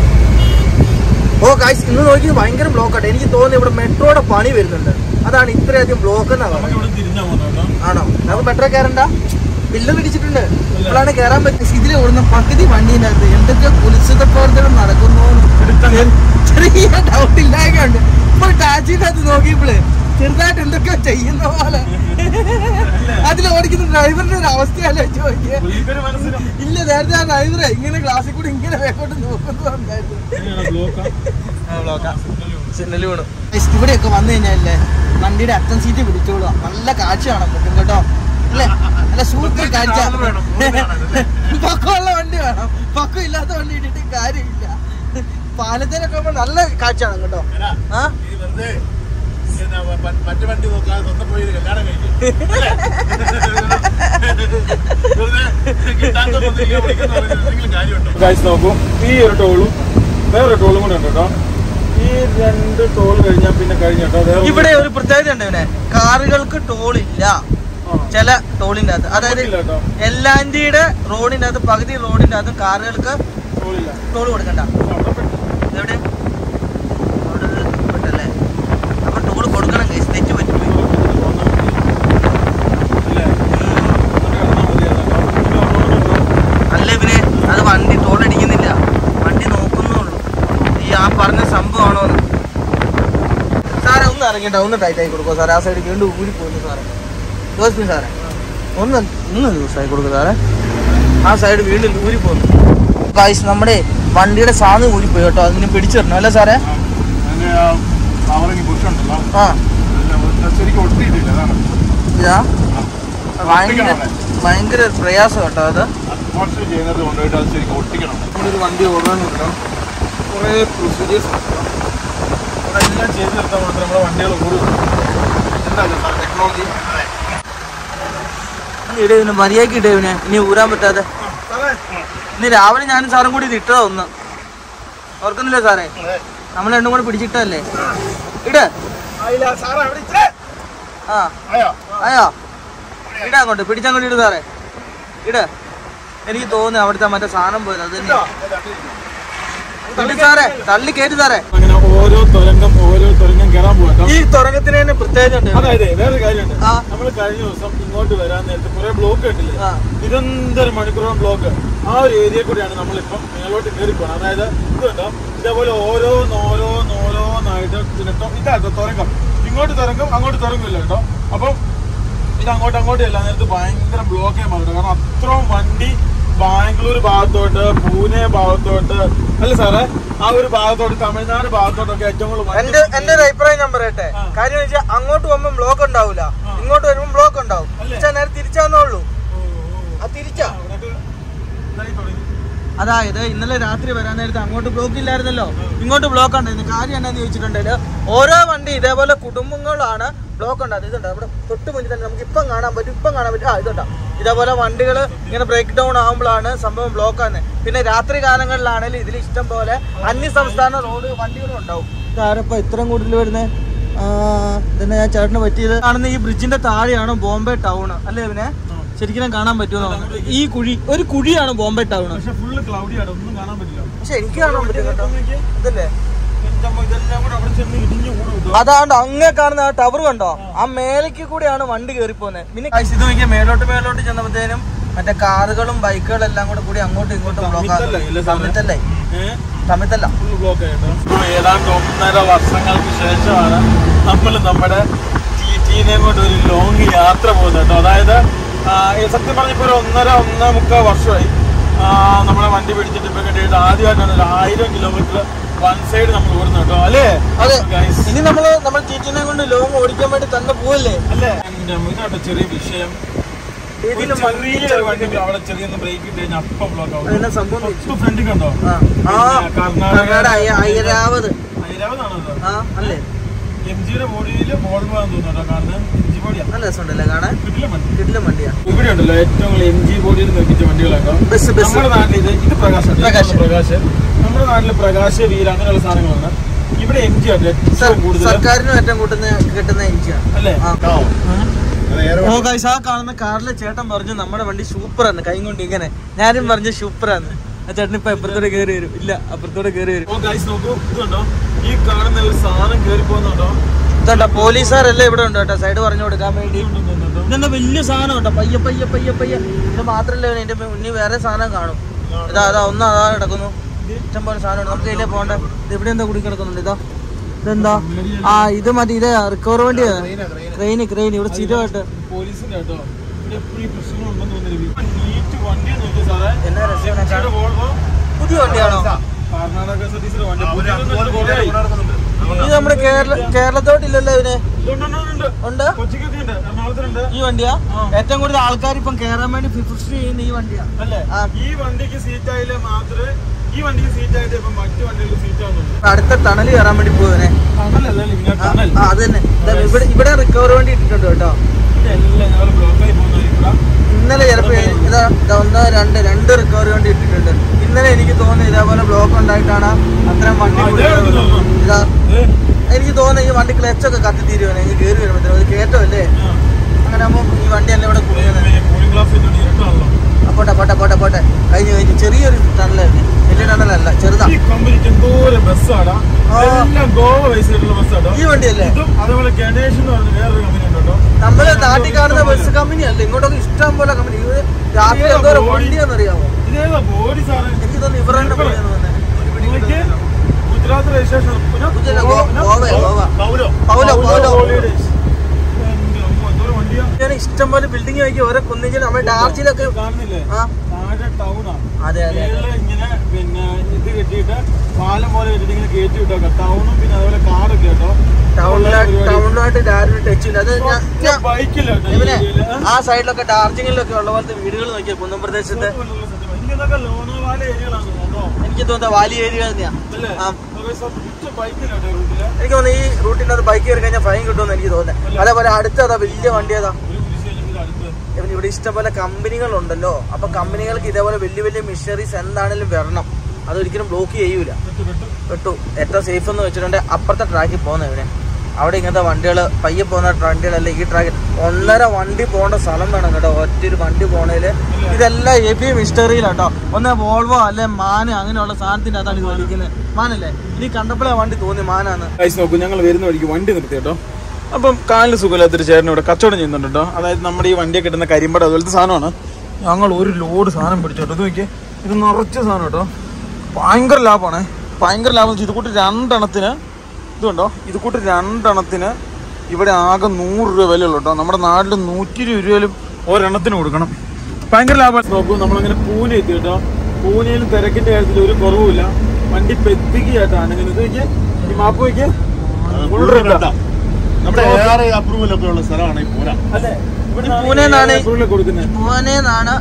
ഓ കാശ് ഇന്ന് നോക്കി ഭയങ്കര ബ്ലോക്ക് ആട്ടെ എനിക്ക് തോന്നുന്നു ഇവിടെ മെട്രോയുടെ പണി വരുന്നുണ്ട് അതാണ് ഇത്രയധികം ബ്ലോക്ക് എന്നാ നമുക്ക് പറയുന്നത് ഇവിടെ തിരിഞ്ഞാ പോകുന്നു കേട്ടോ ആണോ നമുക്ക് മെട്രോ കയറണ്ട ബില്ല് പിടിച്ചിട്ടുണ്ട് ഇപ്പോഴാണ് കയറാൻ പറ്റും ഇതിലെ ഓടുന്ന പകുതി വണ്ടീനകത്ത് എന്തൊക്കെ കുലിശിത പ്രവർത്തനം നടക്കുന്നു ചെറിയ ഡൗട്ട് ഇല്ലായ്മയുണ്ട് ഇപ്പോൾ ടാക്സിന്റെ അകത്ത് നോക്കിയപ്പോള് ചെറുതായിട്ട് എന്തൊക്കെയോ ചെയ്യുന്ന പോലെ അതിൽ ഓടിക്കുന്ന ഡ്രൈവറിന്റെ ഒരു അവസ്ഥ ആലോചിച്ച് നോക്കിയേ പുള്ളിക്കാരി മനസ്സിലാ ഇല്ല നേരത്തെ ആ ഡ്രൈവറെ ഇങ്ങനെ ക്ലാസ്സിൽ കൂടി ഇങ്ങനെ വേക്കോട്ട് നോക്കുന്നുണ്ടായിരുന്നു ബ്ലോക്കാ സിഗ്നൽ വീണു ഇവിടെയൊക്കെ വന്നു കഴിഞ്ഞാലേ വണ്ടിയുടെ അറ്റം സീറ്റ് പിടിച്ചോളുക നല്ല കാഴ്ച കാണാൻ പറ്റും കേട്ടോ അല്ലേ നല്ല സൂപ്പർ കാഴ്ച പൊക്കമുള്ള വണ്ടി വേണം പൊക്കം ഇല്ലാത്ത വണ്ടി ഇട്ടിട്ട് കാര്യമില്ല പാലത്തിലൊക്കെ ആകുമ്പോ നല്ല കാഴ്ച കാണാം കേട്ടോ ആ ഈ വെറുതെ പിന്നെ മ- മറ്റു വണ്ടി നോക്കാതെ സ്വന്തം പോയി ഒരു കല്യാണം കഴിക്കും വെറുതെ കിട്ടാത്ത പദ്ധതിയിൽ വിളിക്കുന്ന എന്തെങ്കിലും കാര്യമുണ്ടോ ഗൈസ് നോക്കൂ ഈ ഒരു ടോളും വേറൊരു ടോളും കൂടെ ഉണ്ട് കേട്ടോ ഈ രണ്ട് ടോൾ കഴിഞ്ഞാൽ പിന്നെ കഴിഞ്ഞ കേട്ടോ വേറെ ഇവിടെ ഒരു പ്രത്യേകത ഉണ്ട് ഇവനെ കാറുകൾക്ക് ടോൾ ഇല്ല ചില ടോളിന്റെ അകത്ത് അതായത് ഇല്ല കേട്ടോ എല്ലാന്റിയുടെ റോഡിന്റെ അകത്ത് പകുതി റോഡിന്റെ അകത്ത് കാറുകൾക്ക് ടോളില്ല ടോൾ കൊടുക്കണ്ട എവിടെ അവിടെ പെട്ടല്ലേ അപ്പൊ ടോൾ കൊടുക്കണം കേസ് തെറ്റ് പറ്റും അല്ല ഇവനെ അത് വണ്ടി ടോൾ അടിക്കുന്നില്ല വണ്ടി നോക്കുന്നുള്ളൂ ഈ ആ പറഞ്ഞ സംഭവമാണോ എന്ന്. സാറേ ഒന്ന് ഇറങ്ങിട്ടോ ഒന്ന് ടൈറ്റ് ആയി കൊടുക്കോ സാറേ ആ സൈഡ് വീണ്ടും ഊരി പോകുന്നു സാറേ ജോസ്മിൻ സാറേ ഒന്ന് ഒന്ന് ലൂസായി കൊടുക്കും സാറേ ആ സൈഡ് വീണ്ടും ഊരി പോകുന്നു ഗൈസ് നമ്മുടെ വണ്ടിയുടെ സാധനം ഊരി പോയി കേട്ടോ അതിന് പിടിച്ചു തരണം അല്ലേ സാറേ അതിന്റെ ആ കവറിങ് പുഷുണ്ടല്ലോ ആ ശരിക്കും ഒട്ടിയിട്ടില്ല അതാണ് ഇതാ ഭയങ്കര ഭയങ്കര പ്രയാസം കേട്ടോ അത് അറ്റ്മോസ്ഫിയർ ചെയ്യുന്നത് കൊണ്ടുപോയിട്ട് അത് ശരിക്കും ഒട്ടിക്കണം ഒരു വണ്ടി ഓടാനുണ്ടോ കുറേ പ്രൊസീജിയേഴ്സ് അതെല്ലാം ചെയ്ത് നിർത്താൻ മാത്രമേ നമ്മുടെ വണ്ടികൾ ഓടുള്ളൂ എന്താ ടെക്നോളജി ഇടവിന് മര്യാദക്ക് ഇടവിനെ ഇനി ഊരാൻ പറ്റാതെ ഇന്ന് രാവിലെ ഞാനും സാറും കൂടി ഇത് ഇട്ടതാ ഒന്ന് ഓർക്കുന്നില്ല സാറേ നമ്മൾ രണ്ടും കൂടി പിടിച്ചിട്ടല്ലേ ഇട് ആ ആയോ ആയോ ഇടാ അങ്ങോട്ട് പിടിച്ചങ്ങോട്ട് ഇട് സാറേ ഇട് എനിക്ക് തോന്നുന്നു അവിടുത്തെ മറ്റേ സാധനം പോയത് അത് തന്നെ ഇട് സാറേ തള്ളി കയറ്റി സാറേ അങ്ങനെ ഓരോ തുരങ്കം ഓരോ തുരങ്കം കയറാൻ പോകാം ഈ തുറക്കത്തിന് തന്നെ പ്രത്യേകത ഉണ്ട് അതായത് വേറൊരു കാര്യമുണ്ട് ആ. നമ്മൾ കഴിഞ്ഞ ദിവസം ഇങ്ങോട്ട് വരാൻ നേരത്തെ കുറെ ബ്ലോക്ക് കണ്ടില്ലേ ആ. നിരന്തരം മണിക്കൂറോളം ബ്ലോക്ക് ആ ഒരു ഏരിയ കൂടിയാണ് നമ്മളിപ്പം മേലോട്ട് കയറി പോകണം അതായത് ഇത് കണ്ടോ ഇതേപോലെ ഓരോന്ന് ഓരോന്ന് ഓരോന്നായിട്ട് ഇതിനിട്ടോ ഇതാട്ടോ തുരങ്കം ഇങ്ങോട്ട് തുരങ്കം അങ്ങോട്ട് തുരങ്കമില്ല കേട്ടോ അപ്പം ഇത് അങ്ങോട്ട് അങ്ങോട്ടും അല്ല നേരത്തെ ഭയങ്കര ബ്ലോക്ക് ചെയ്യാൻ പാടില്ല കാരണം അത്രയും വണ്ടി ബാംഗ്ലൂർ ഭാഗത്തോട്ട് പൂനെ ഭാഗത്തോട്ട് അല്ല സാറേ ആ ഒരു ഭാഗത്തോട്ട് തമിഴ്നാട് ഭാഗത്തോട്ടൊക്കെ ഏറ്റവും കൂടുതൽ വണ്ടി എന്റെ എന്റെ ഒരു അഭിപ്രായം ഞാൻ പറയട്ടെ കാര്യം വെച്ചാൽ അങ്ങോട്ട് പോകുമ്പോൾ ബ്ലോക്ക് ഉണ്ടാവില്ല ഇങ്ങോട്ട് വരുമ്പോൾ ബ്ലോക്ക് ഉണ്ടാവും പക്ഷെ നേരെ തിരിച്ചാന്ന് അതായത് ഇന്നലെ രാത്രി വരാൻ നേരത്തെ അങ്ങോട്ട് ബ്ലോക്ക് ഇല്ലായിരുന്നല്ലോ ഇങ്ങോട്ട് ബ്ലോക്ക് ഉണ്ടായിരുന്നു കാര്യം എന്നാന്ന് ചോദിച്ചിട്ടുണ്ടെങ്കിൽ ഓരോ വണ്ടി ഇതേപോലെ കുടുംബങ്ങളാണ് ബ്ലോക്ക് ഉണ്ടാകുന്നത് ഇതുണ്ട് അവിടെ തൊട്ട് മുന്നിൽ തന്നെ നമുക്ക് ഇപ്പം കാണാൻ പറ്റും ഇപ്പം കാണാൻ പറ്റും ആ ഇതുണ്ടാ ഇതേപോലെ വണ്ടികൾ ഇങ്ങനെ ബ്രേക്ക് ഡൗൺ ആകുമ്പോഴാണ് സംഭവം ബ്ലോക്ക് ആകുന്നത് പിന്നെ രാത്രി കാലങ്ങളിലാണെങ്കിലും ഇതിൽ ഇഷ്ടം പോലെ അന്യ സംസ്ഥാന റോഡ് വണ്ടികളും ഉണ്ടാവും ഇതാരപ്പോ ഇത്രയും കൂടുതൽ വരുന്നത് ഇതന്നെ ഞാൻ ചേട്ടന് പറ്റിയത് കാണുന്ന ഈ ബ്രിഡ്ജിന്റെ താഴെയാണ് ബോംബെ ടൗൺ അല്ലേ ഇവനെ ശരിക്കും കാണാൻ പറ്റുമോ ഈ കുഴി ഒരു കുഴിയാണ് ബോംബെ ടൗൺ പക്ഷെ ഫുള്ള് ക്ലൗഡിയാണ് ഒന്നും കാണാൻ പറ്റില്ല പക്ഷെ എനിക്ക് കാണാൻ പറ്റും കേട്ടോ ഇതല്ലേ എന്റെ അമ്മ ഇതെല്ലാം കൂടെ അവിടെ ചെന്ന് ഇടിഞ്ഞു കൂടും അതാണ്ട് അങ്ങേ കാണുന്ന ആ ടവർ കണ്ടോ ആ മേലേക്ക് കൂടിയാണ് വണ്ടി കയറി പോകുന്നത് പിന്നെ guys, ഇത് നോക്കിയാൽ മേലോട്ട് മേലോട്ട് ചെന്നപ്പോഴത്തേനും മറ്റേ കാറുകളും ബൈക്കുകളും എല്ലാം കൂടെ കൂടി അങ്ങോട്ടും ഇങ്ങോട്ടും തമ്മിത്തല്ലേ ഇല്ലേ സാറേ? തമ്മിത്തല്ലേ ഏഹ് തമ്മിത്തല്ല ഫുൾ ബ്ലോക്ക് ആയിട്ട് ഏതാണ്ട് ഒന്നര വർഷങ്ങൾക്ക് ശേഷമാണ് നമ്മൾ നമ്മുടെ ടി ടീനെ കൊണ്ട് ഒരു ലോങ് യാത്ര പോകുന്നത് കേട്ടോ അതായത് ആ, ഈ സത്യം പറഞ്ഞപ്പോൾ ഒരു ഒന്നര ഒന്നര മുക്കാൽ വർഷമായി ആ, നമ്മളെ വണ്ടി പിടിച്ചിട്ട് ഇപ്പൊ കണ്ടിട്ട് ആദ്യമായിട്ടാണ് ഒരു ആയിരം കിലോമീറ്റർ വൺ സൈഡ് നമ്മൾ ഓടുന്നത് കേട്ടോ അല്ലേ അതെ Guys, ഇനി നമ്മള് നമ്മൾ ടീറ്റിനെ കൊണ്ട് ലോങ് ഓടിക്കാൻ വേണ്ടി തന്നെ പോവല്ലേ അല്ലേ എന്റെ അമ്മ, ഇതാട്ടോ ചെറിയ വിഷയം ഒരു ഇതിലും ചെറിയ വണ്ടി അവിടെ ചെറിയ ബ്രേക്ക് ഇട്ട് കഴിഞ്ഞാൽ അപ്പം ബ്ലോക്ക് ആവും അതിനെ സംഭവം തൊട്ട് ഫ്രണ്ടിൽ കണ്ടോ ആ ആ കർണാടക കർണാടക അയ്യ- അയ്യരാവത് ഹൈദരാബാദാണോ ഇത്? ആ അല്ലേ എം ജിയുടെ ബോഡിയിൽ വോൾവോ ആണെന്ന് തോന്നുന്നു കേട്ടോ കാണുന്നത് എം ജി ബോഡിയാണ് നല്ല രസമുണ്ടല്ലേ കാണാൻ കിട്ടില്ല വണ്ടി കിട്ടില്ല വണ്ടിയാ ഇവിടെ ഉണ്ടല്ലോ ഏറ്റവും കൂടുതൽ എം ജി ബോഡിയിൽ നിർമ്മിച്ച വണ്ടികളാട്ടോ ബസ് ബസ് നമ്മുടെ നാട്ടിൽ ഇത് ഇത് പ്രകാശ് പ്രകാശ്. പ്രകാശ് നമ്മുടെ നാട്ടില് പ്രകാശ് വീൽ അങ്ങനെയുള്ള സാധനങ്ങളാണ് ഇവിടെ എം ജി ആണ് ഏറ്റവും കൂടുതൽ സർക്കാരിനും ഏറ്റവും കൂട്ടുന്ന കിട്ടുന്ന എൻജിയാണ് അല്ലേ ആ അത് ഏറെ ഓ ഗൈസ് ആ കാണുന്ന കാറിലെ ചേട്ടൻ പറഞ്ഞു നമ്മുടെ വണ്ടി സൂപ്പറാന്ന് കൈ കൊണ്ട് ഇങ്ങനെ ഞാനും പറഞ്ഞു സൂപ്പറാന്ന് ആ ചേട്ടൻ ഇപ്പൊ അപ്പുറത്തോടെ കയറി വരും ഇല്ല അപ്പുറത്തോടെ കയറി വരും ഓ ഗൈസ് നോക്കൂ ഇതുണ്ടോ ഈ കാണുന്ന ഒരു സാധനം കയറി പോകുന്നുണ്ടോ ഇതുണ്ടോ പോലീസുകാരെല്ലാം ഇവിടെ ഉണ്ട് കേട്ടോ സൈഡ് പറഞ്ഞു കൊടുക്കാൻ വേണ്ടി ഇതെന്താ വലിയ സാധനം കേട്ടോ പയ്യ പയ്യ പയ്യ പയ്യ ഇത് മാത്രല്ല ഇതിന്റെ മുന്നിൽ വേറെ സാധനം കാണും ഇതാ അതാ ഒന്ന് അതാ കിടക്കുന്നു ഇഷ്ടം പോലെ സാധനം നമുക്ക് ഇതിലേ പോകണ്ട ഇത് ഇവിടെ എന്താ കുടി കിടക്കുന്നുണ്ട് ഇതാ ഇതെന്താ ആ ഇത് മതി ഇത് റിക്കവർ വേണ്ടിയാ ക്രെയിന് ക്രെയിൻ ഇവിടെ സ്ഥിരമായിട്ട് പോലീസിന്റെ കേട്ടോ ഇവിടെ എപ്പോഴും ഈ പ്രശ്നങ്ങളുണ്ടെന്ന് തോന്നുന്നു നീറ്റ് വണ്ടി നോക്കിയ സാറേ എന്നാ രസം എം ജിയുടെ വോൾവോ പുതിയ വണ്ടിയാണോ കർണാടക സർവീസിന്റെ വണ്ടി അവര് പുതിയതൊന്നും അതുപോലെ ഇത് കൊറേ കുറേയായി. നടക്കുന്നുണ്ട്. ഇത് നമ്മുടെ കേരള കേരളത്തോട്ടില്ലല്ലോ ഇതിന് ഇതുണ്ട്, ഉണ്ട്, ഉണ്ട്. ഉണ്ട് കൊച്ചിക്കൊക്കെ ഉണ്ട് എറണാകുളത്തിലുണ്ട് ഈ വണ്ടിയാ ആ. ഏറ്റവും കൂടുതൽ ആൾക്കാർ ഇപ്പം കയറാൻ വേണ്ടി പ്രിഫർ ചെയ്യുന്ന ഈ വണ്ടിയാ അല്ലേ ആ. ഈ വണ്ടിക്ക് സീറ്റ് ആയില്ലേ മാത്രമേ ഈ വണ്ടിക്ക് സീറ്റ് ആയിട്ട് ഇപ്പൊ മറ്റു വണ്ടികൾക്ക് സീറ്റ് ആവുന്നുള്ളൂ അടുത്ത ടണൽ കയറാൻ വേണ്ടി പോകുന്നേ ടണലല്ലേ ഇങ്ങനെ ടണൽ ആ അത് തന്നെ ദാ ഇവിടെ ഇവിടെ റിക്കവർ വണ്ടി ഇട്ടിട്ടുണ്ട് കേട്ടോ എല്ലാം ഞങ്ങൾ ബ്ലോക്കായി പോകുന്നതായിരിക്കും ഇന്നലെ ചിലപ്പോ ഇതാ ഇതാ ഒന്ന് രണ്ട് രണ്ട് റിക്കവറി വണ്ടി ഇട്ടിട്ടുണ്ട് ഇന്നലെ എനിക്ക് തോന്നുന്നു ഇതേപോലെ ബ്ലോക്ക് ഉണ്ടായിട്ടാണ് അത്രയും വണ്ടി ആ, ഇതേ കൂടുതൽ കണ്ടിട്ടുള്ളൂ. ഇതാ എനിക്ക് തോന്നുന്നു ഈ വണ്ടി ക്ലച്ചൊക്കെ കത്തി തീരുവാണ് എനിക്ക് കയറി വരുമ്പോഴത്തേനും അത് കേട്ടല്ലേ അങ്ങനെ ആകുമ്പോൾ ഈ വണ്ടി എല്ലാം ഇവിടെ കുടുങ്ങുന്നത് കൂളിംഗ് ഗ്ലാസ് ഇട്ടുണ്ട് ഇരുട്ടാണല്ലോ ആ, പോട്ടെ പോട്ടെ പോട്ടെ പോട്ടെ കഴിഞ്ഞു കഴിഞ്ഞു ചെറിയൊരു ടണലായിരുന്നു വലിയ ടണലല്ല ചെറുതാ ഈ കമ്പനിക്ക് എന്തോരം ബസ്സാടാ ആ. എല്ലാം ഗോവ ബേസ് ചെയ്തിട്ടുള്ള ബസ്സാട്ടോ ഈ വണ്ടിയല്ലേ ഇതും അതേപോലെ ഗണേഷ് എന്ന് പറഞ്ഞ വേറൊരു കമ്പനി ഉണ്ട് കേട്ടോ നമ്മള് നാട്ടിൽ കാണുന്ന ബസ് കമ്പനി അല്ല ഇങ്ങോട്ടൊക്കെ ഇഷ്ടം പോലെ കമ്പനി ഇത് രാത്രി എന്തോരം വണ്ടിയാണെന്നറിയാമോ ഇതേതാ ബോഡി സാറേ എനിക്ക് തോന്നുന്നു ഇവരുടെ വണ്ടിയാന്ന് തോന്നുന്നത് നോക്കിയേ, ഗുജറാത്ത് രജിസ്ട്രേഷൻ ഗുജറാ- ഗോ- ഗോവ ഗോവ പൗലോ പൗലോ പൗലോ ഹോളിഡേയ്സ് എന്റെ അമ്മോ, എന്തോരം വണ്ടിയാ ഞാൻ ഇഷ്ടം പോലെ ബിൽഡിംഗ് നോക്കി ഓരോ കുന്നിഞ്ചിൽ നമ്മുടെ ഡാർച്ചിലൊക്കെ കാണുന്നില്ലേ ആ താഴെ ടൗണാ അതെ അതെ മേളില് ഇങ്ങനെ പിന്നെ ഇത് കെട്ടിയിട്ട് പാലം പോലെ കെട്ടിട്ട് ഇങ്ങനെ കയറ്റി വിട്ടേക്കാം ടൗണും പിന്നെ അതുപോലെ കാറൊക്കെ കേട്ടോ ടൗണിലായിട്ട് ടൗണിലായിട്ട് ഡയറക്റ്റ് ടച്ച് ഇല്ല അത് ഞാൻ ഞാൻ ബൈക്കില്ല ഇവനെ ആ സൈഡിലൊക്കെ ഡാർജിലിംഗിലൊക്കെ ഉള്ള പോലത്തെ വീടുകൾ നോക്കിയാൽ കുന്നം പ്രദേശത്ത് ഇതൊക്കെ ലോണവാല ഏരിയകളാണ് കേട്ടോ എനിക്ക് തോന്നുന്ന വാലി ഏരിയ തന്നെയാ അല്ലേ ആ. ബൈക്കിലാട്ടോ റൂട്ടില് എനിക്ക് തോന്നുന്നു ഈ റൂട്ടിന്റെ അത് ബൈക്ക് കയറി കഴിഞ്ഞാൽ ഫൈൻ കിട്ടുമെന്ന് എനിക്ക് തോന്നുന്നത് അതേപോലെ അടുത്തതാ വലിയ വണ്ടി ഏതാ ഒരു കുരിശ് കഴിഞ്ഞെങ്കിൽ അടുത്ത് ഇവന് ഇവിടെ ഇഷ്ടംപോലെ കമ്പനികളുണ്ടല്ലോ അപ്പൊ കമ്പനികൾക്ക് ഇതേപോലെ വലിയ വലിയ മിഷനറീസ് എന്താണെങ്കിലും വരണം അതൊരിക്കലും ബ്ലോക്ക് ചെയ്യൂല പെട്ടു ഏറ്റവും സേഫ് എന്ന് വെച്ചിട്ടുണ്ടെങ്കിൽ അപ്പുറത്തെ ട്രാക്കിൽ പോകുന്ന ഇവനെ അവിടെ ഇങ്ങനത്തെ വണ്ടികൾ പയ്യെ പോകുന്ന വണ്ടികളല്ല ഈ ട്രാക്കിൽ ഒന്നര വണ്ടി പോകേണ്ട സ്ഥലം വേണം കേട്ടോ ഒറ്റൊരു വണ്ടി പോണേല് ഇതെല്ലാം എ പി മിസ്റ്ററിയിലാട്ടോ ഒന്ന് വോൾവോ അല്ലെ മാന് അങ്ങനെയുള്ള സാധനത്തിന്റെ അതാണ് ഇത് വലിക്കുന്നത് മാനല്ലേ ഇനി കണ്ടപ്പോഴേ വണ്ടി തോന്നി മാനാന്ന് ഗൈസ് നോക്കൂ ഞങ്ങൾ വരുന്ന വഴിക്ക് വണ്ടി നിർത്തി കേട്ടോ അപ്പം കാലിന് സുഖമില്ലാത്തൊരു ചേട്ടൻ ഇവിടെ കച്ചവടം ചെയ്യുന്നുണ്ട് കേട്ടോ അതായത് നമ്മുടെ ഈ വണ്ടിയൊക്കെ കിട്ടുന്ന കരിമ്പട അതുപോലത്തെ സാധനമാണ് ഞങ്ങൾ ഒരു ലോഡ് സാധനം പിടിച്ചോട്ടോ ഇത് നോക്കിയേ ഇത് നിറച്ച സാധനം കേട്ടോ ഭയങ്കര ലാഭമാണ് ഭയങ്കര ലാഭം ഇത് കൂട്ടി രണ്ടെണ്ണത്തിന് ഇതുണ്ടോ ഇത് കൂട്ടി രണ്ടെണ്ണത്തിന് ഇവിടെ ആകെ നൂറ് രൂപ വിലയുള്ളൂ കേട്ടോ നമ്മുടെ നാട്ടിൽ നൂറ്റി ഇരുപത് രൂപയിലും ഒരെണ്ണത്തിന് കൊടുക്കണം ഭയങ്കര ലാഭം നോക്കൂ നമ്മളങ്ങനെ പൂനെ എത്തി കേട്ടോ പൂനെയിലും തിരക്കിന്റെ കാര്യത്തിൽ ഒരു കുറവുമില്ല വണ്ടി പെത്തിക്കായിട്ടാണ് ഇങ്ങനെ ഇത് നോക്കിയേ ഈ മാപ്പ് നോക്കിയേ ഫുൾ റെഡാ നമ്മുടെ അപ്രൂവൽ ഒക്കെ ഉള്ള സ്ഥലമാണ് ഈ പൂന അല്ലേ പൂനെന്നാണ് കൊടുക്കുന്നത് പൂനെന്നാണ്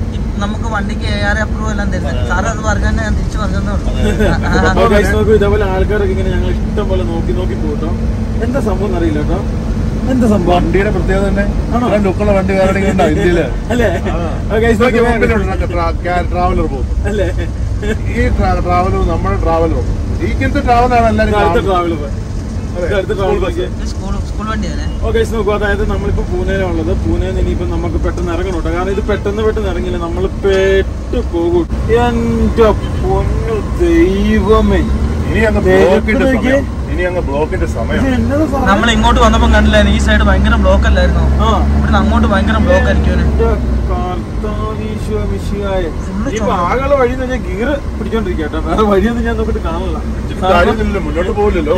നമുക്ക് വണ്ടിക്ക് എ ആർ അപ്രൂവ് എല്ലാം തരുന്നത് സാറ് അത് പറഞ്ഞാൽ ഞാൻ തിരിച്ചു പറഞ്ഞതേ അപ്പൊ guys നോക്കൂ ഇതേപോലെ ആൾക്കാരൊക്കെ ഇങ്ങനെ ഞങ്ങൾ ഇഷ്ടം പോലെ നോക്കി നോക്കി പോട്ടോ എന്താ സംഭവം അറിയില്ല കേട്ടോ എന്താ സംഭവം വണ്ടിയുടെ പ്രത്യേകത തന്നെ ഇത്രയും ലുക്കുള്ള വണ്ടി വേറെ എവിടെയെങ്കിലും ഉണ്ടോ ഇന്ത്യയില് അല്ലേ അപ്പൊ guys നോക്കി ട്രാവലർ പോകും അല്ലേ ഈ ട്രാവലർ നമ്മുടെ ട്രാവലറും ഇങ്ങനത്തെ ട്രാവലാണ് എല്ലാവരും അടുത്ത കാണുന്നത്. ട്രാവൽ അടുത്ത ട്രാവൽ സ്കൂൾ സ്കൂൾ വണ്ടിയല്ലേ ഓക്കെ നോക്കൂ അതായത് നമ്മളിപ്പോ പൂനെയിലുള്ളത് പൂനെയിൽ ഇനിയിപ്പോ നമുക്ക് പെട്ടെന്ന് ഇറങ്ങണം കേട്ടോ കാരണം ഇത് പെട്ടെന്ന് പെട്ടെന്ന് ഇറങ്ങില്ല നമ്മൾ പെട്ട് പോകും എന്റെ പൊന്നു ദൈവമേ ഇനി അങ്ങ് ബ്ലോക്കിന്റെ സമയം ഇനി അങ്ങ് ബ്ലോക്കിന്റെ സമയം ഇത് എന്നതാ സാധനം? നമ്മൾ ഇങ്ങോട്ട് വന്നപ്പോൾ കണ്ടില്ലായിരുന്നു ഈ സൈഡ് ഭയങ്കര ബ്ലോക്ക് അല്ലായിരുന്നോ ആ ഇവിടുന്ന് അങ്ങോട്ട് ഭയങ്കര ബ്ലോക്ക് ആയിരിക്കും എന്റെ കർത്താവീശോ മിശിഹായെ. ഇനിയിപ്പോ ആകെയുള്ള വഴി എന്ന് വെച്ചാൽ ഗീറ് പിടിച്ചോണ്ടിരിക്കുക കേട്ടോ വേറെ വഴിയൊന്നും ഞാൻ നോക്കിട്ട് കാണില്ല കാര്യമൊന്നുമില്ലല്ലോ മുന്നോട്ട് പോകില്ലല്ലോ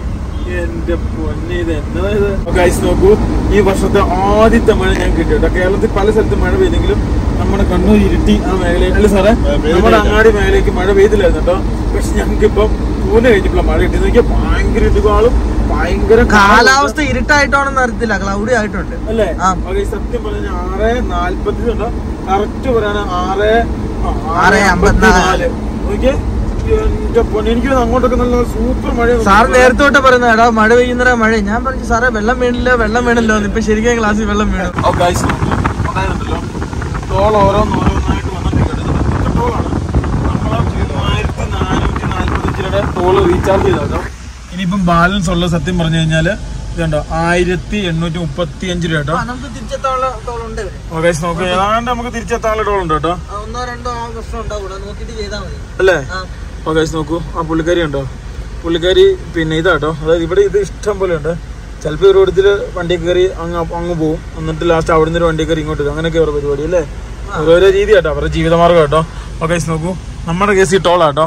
എന്റെ പൊന്നെ ഇത് എന്നതാ ഇത് ഗൈസ് നോക്കൂ ഈ വർഷത്തെ ആദ്യത്തെ മഴ ഞാൻ കിട്ടി കേട്ടോ കേരളത്തിൽ പല സ്ഥലത്തും മഴ പെയ്തെങ്കിലും നമ്മുടെ കണ്ണൂർ ഇരുട്ടി ആ മേഖലയിൽ അല്ല സാറേ പെയ്തില്ല. നമ്മുടെ അങ്ങാടി മേഖലയ്ക്ക് മഴ പെയ്തില്ലായിരുന്നു കേട്ടോ പക്ഷെ ഞങ്ങൾക്ക് ഇപ്പം പൂനെ കഴിഞ്ഞപ്പോഴാണ് മഴ കിട്ടിയത് നോക്കിയാൽ ഭയങ്കര ഇടുകാളും ഭയങ്കര കാലാവസ്ഥ ഇരുട്ടായിട്ടാണെന്ന് അറിയത്തില്ല ക്ലൗഡി ആയിട്ടുണ്ട് അല്ലേ ആ. ഓക്കെ സത്യം പറഞ്ഞ ആറ് നാല്പത്തി ഉണ്ടോ കറക്റ്റ് പറയാണ് ആറ് ആ, ആറ് അമ്പത്തിനാല്. നോക്കിയേ എന്റെ പൊന്നെ എനിക്ക് തോന്നുന്നു അങ്ങോട്ടൊക്കെ നല്ല സൂപ്പർ മഴ സാർ നേരത്തെ തൊട്ട് പറയുന്നത് എടാ മഴ പെയ്യുന്നതാ മഴ ഞാൻ പറഞ്ഞു സാറേ വെള്ളം വീണില്ല വെള്ളം വീണല്ലോ എന്ന്. ഇപ്പൊ ശരിക്കും ക്ലാസ്സിൽ വെള്ളം വീണു ഓ ഗൈസ് അതായിരുന്നല്ലോ ടോൾ ഓരോന്നോരോന്നായിട്ട് വന്നിട്ടുണ്ട് ഇത് ടോളാണ് നമ്മൾ ആയിരത്തി നാനൂറ്റി നാല്പത്തഞ്ച് രൂപയുടെ ടോൾ റീചാർജ് ചെയ്താട്ടോ ഇനിയിപ്പം ബാലൻസ് ഉള്ള സത്യം പറഞ്ഞു കഴിഞ്ഞാല് ഇതുണ്ടോ ആയിരത്തി എണ്ണൂറ്റി മുപ്പത്തി അഞ്ച് രൂപ കേട്ടോ നമുക്ക് തിരിച്ചെത്താനുള്ള തോളുണ്ട് ഇവര്. ഓ ഗൈസ് നോക്ക് ഏതാണ്ട് നമുക്ക് തിരിച്ചെത്താനുള്ള ടോൾ ഉണ്ട് കേട്ടോ ആ, ഒന്നോ രണ്ടോ ആ പ്രശ്നം ഉണ്ടാവൂടാ നോക്കിട്ട് ചെയ്താൽ മതി അല്ലേ ആ. ഓ ഗൈസ് നോക്കൂ ആ പുള്ളിക്കാരി ഉണ്ടോ പുള്ളിക്കാരി പിന്നെ ഇതാട്ടോ അതായത് ഇവിടെ ഇത് ഇഷ്ടം പോലെ ഉണ്ട് ചിലപ്പോൾ ഒരു ഇടത്തില് വണ്ടി കയറി അങ്ങ് അപ്പ- അങ്ങ് പോകും എന്നിട്ട് ലാസ്റ്റ് അവിടെ നിന്ന് ഒരു വണ്ടി കയറി ഇങ്ങോട്ട് വരും അങ്ങനെയൊക്കെ അവരുടെ പരിപാടി അല്ലേ ഓരോരോ രീതി കേട്ടോ അവരുടെ ജീവിതമാർഗം കേട്ടോ ഓ ഗൈസ് നോക്കൂ നമ്മുടെ കേസ് ഈ ടോളാട്ടോ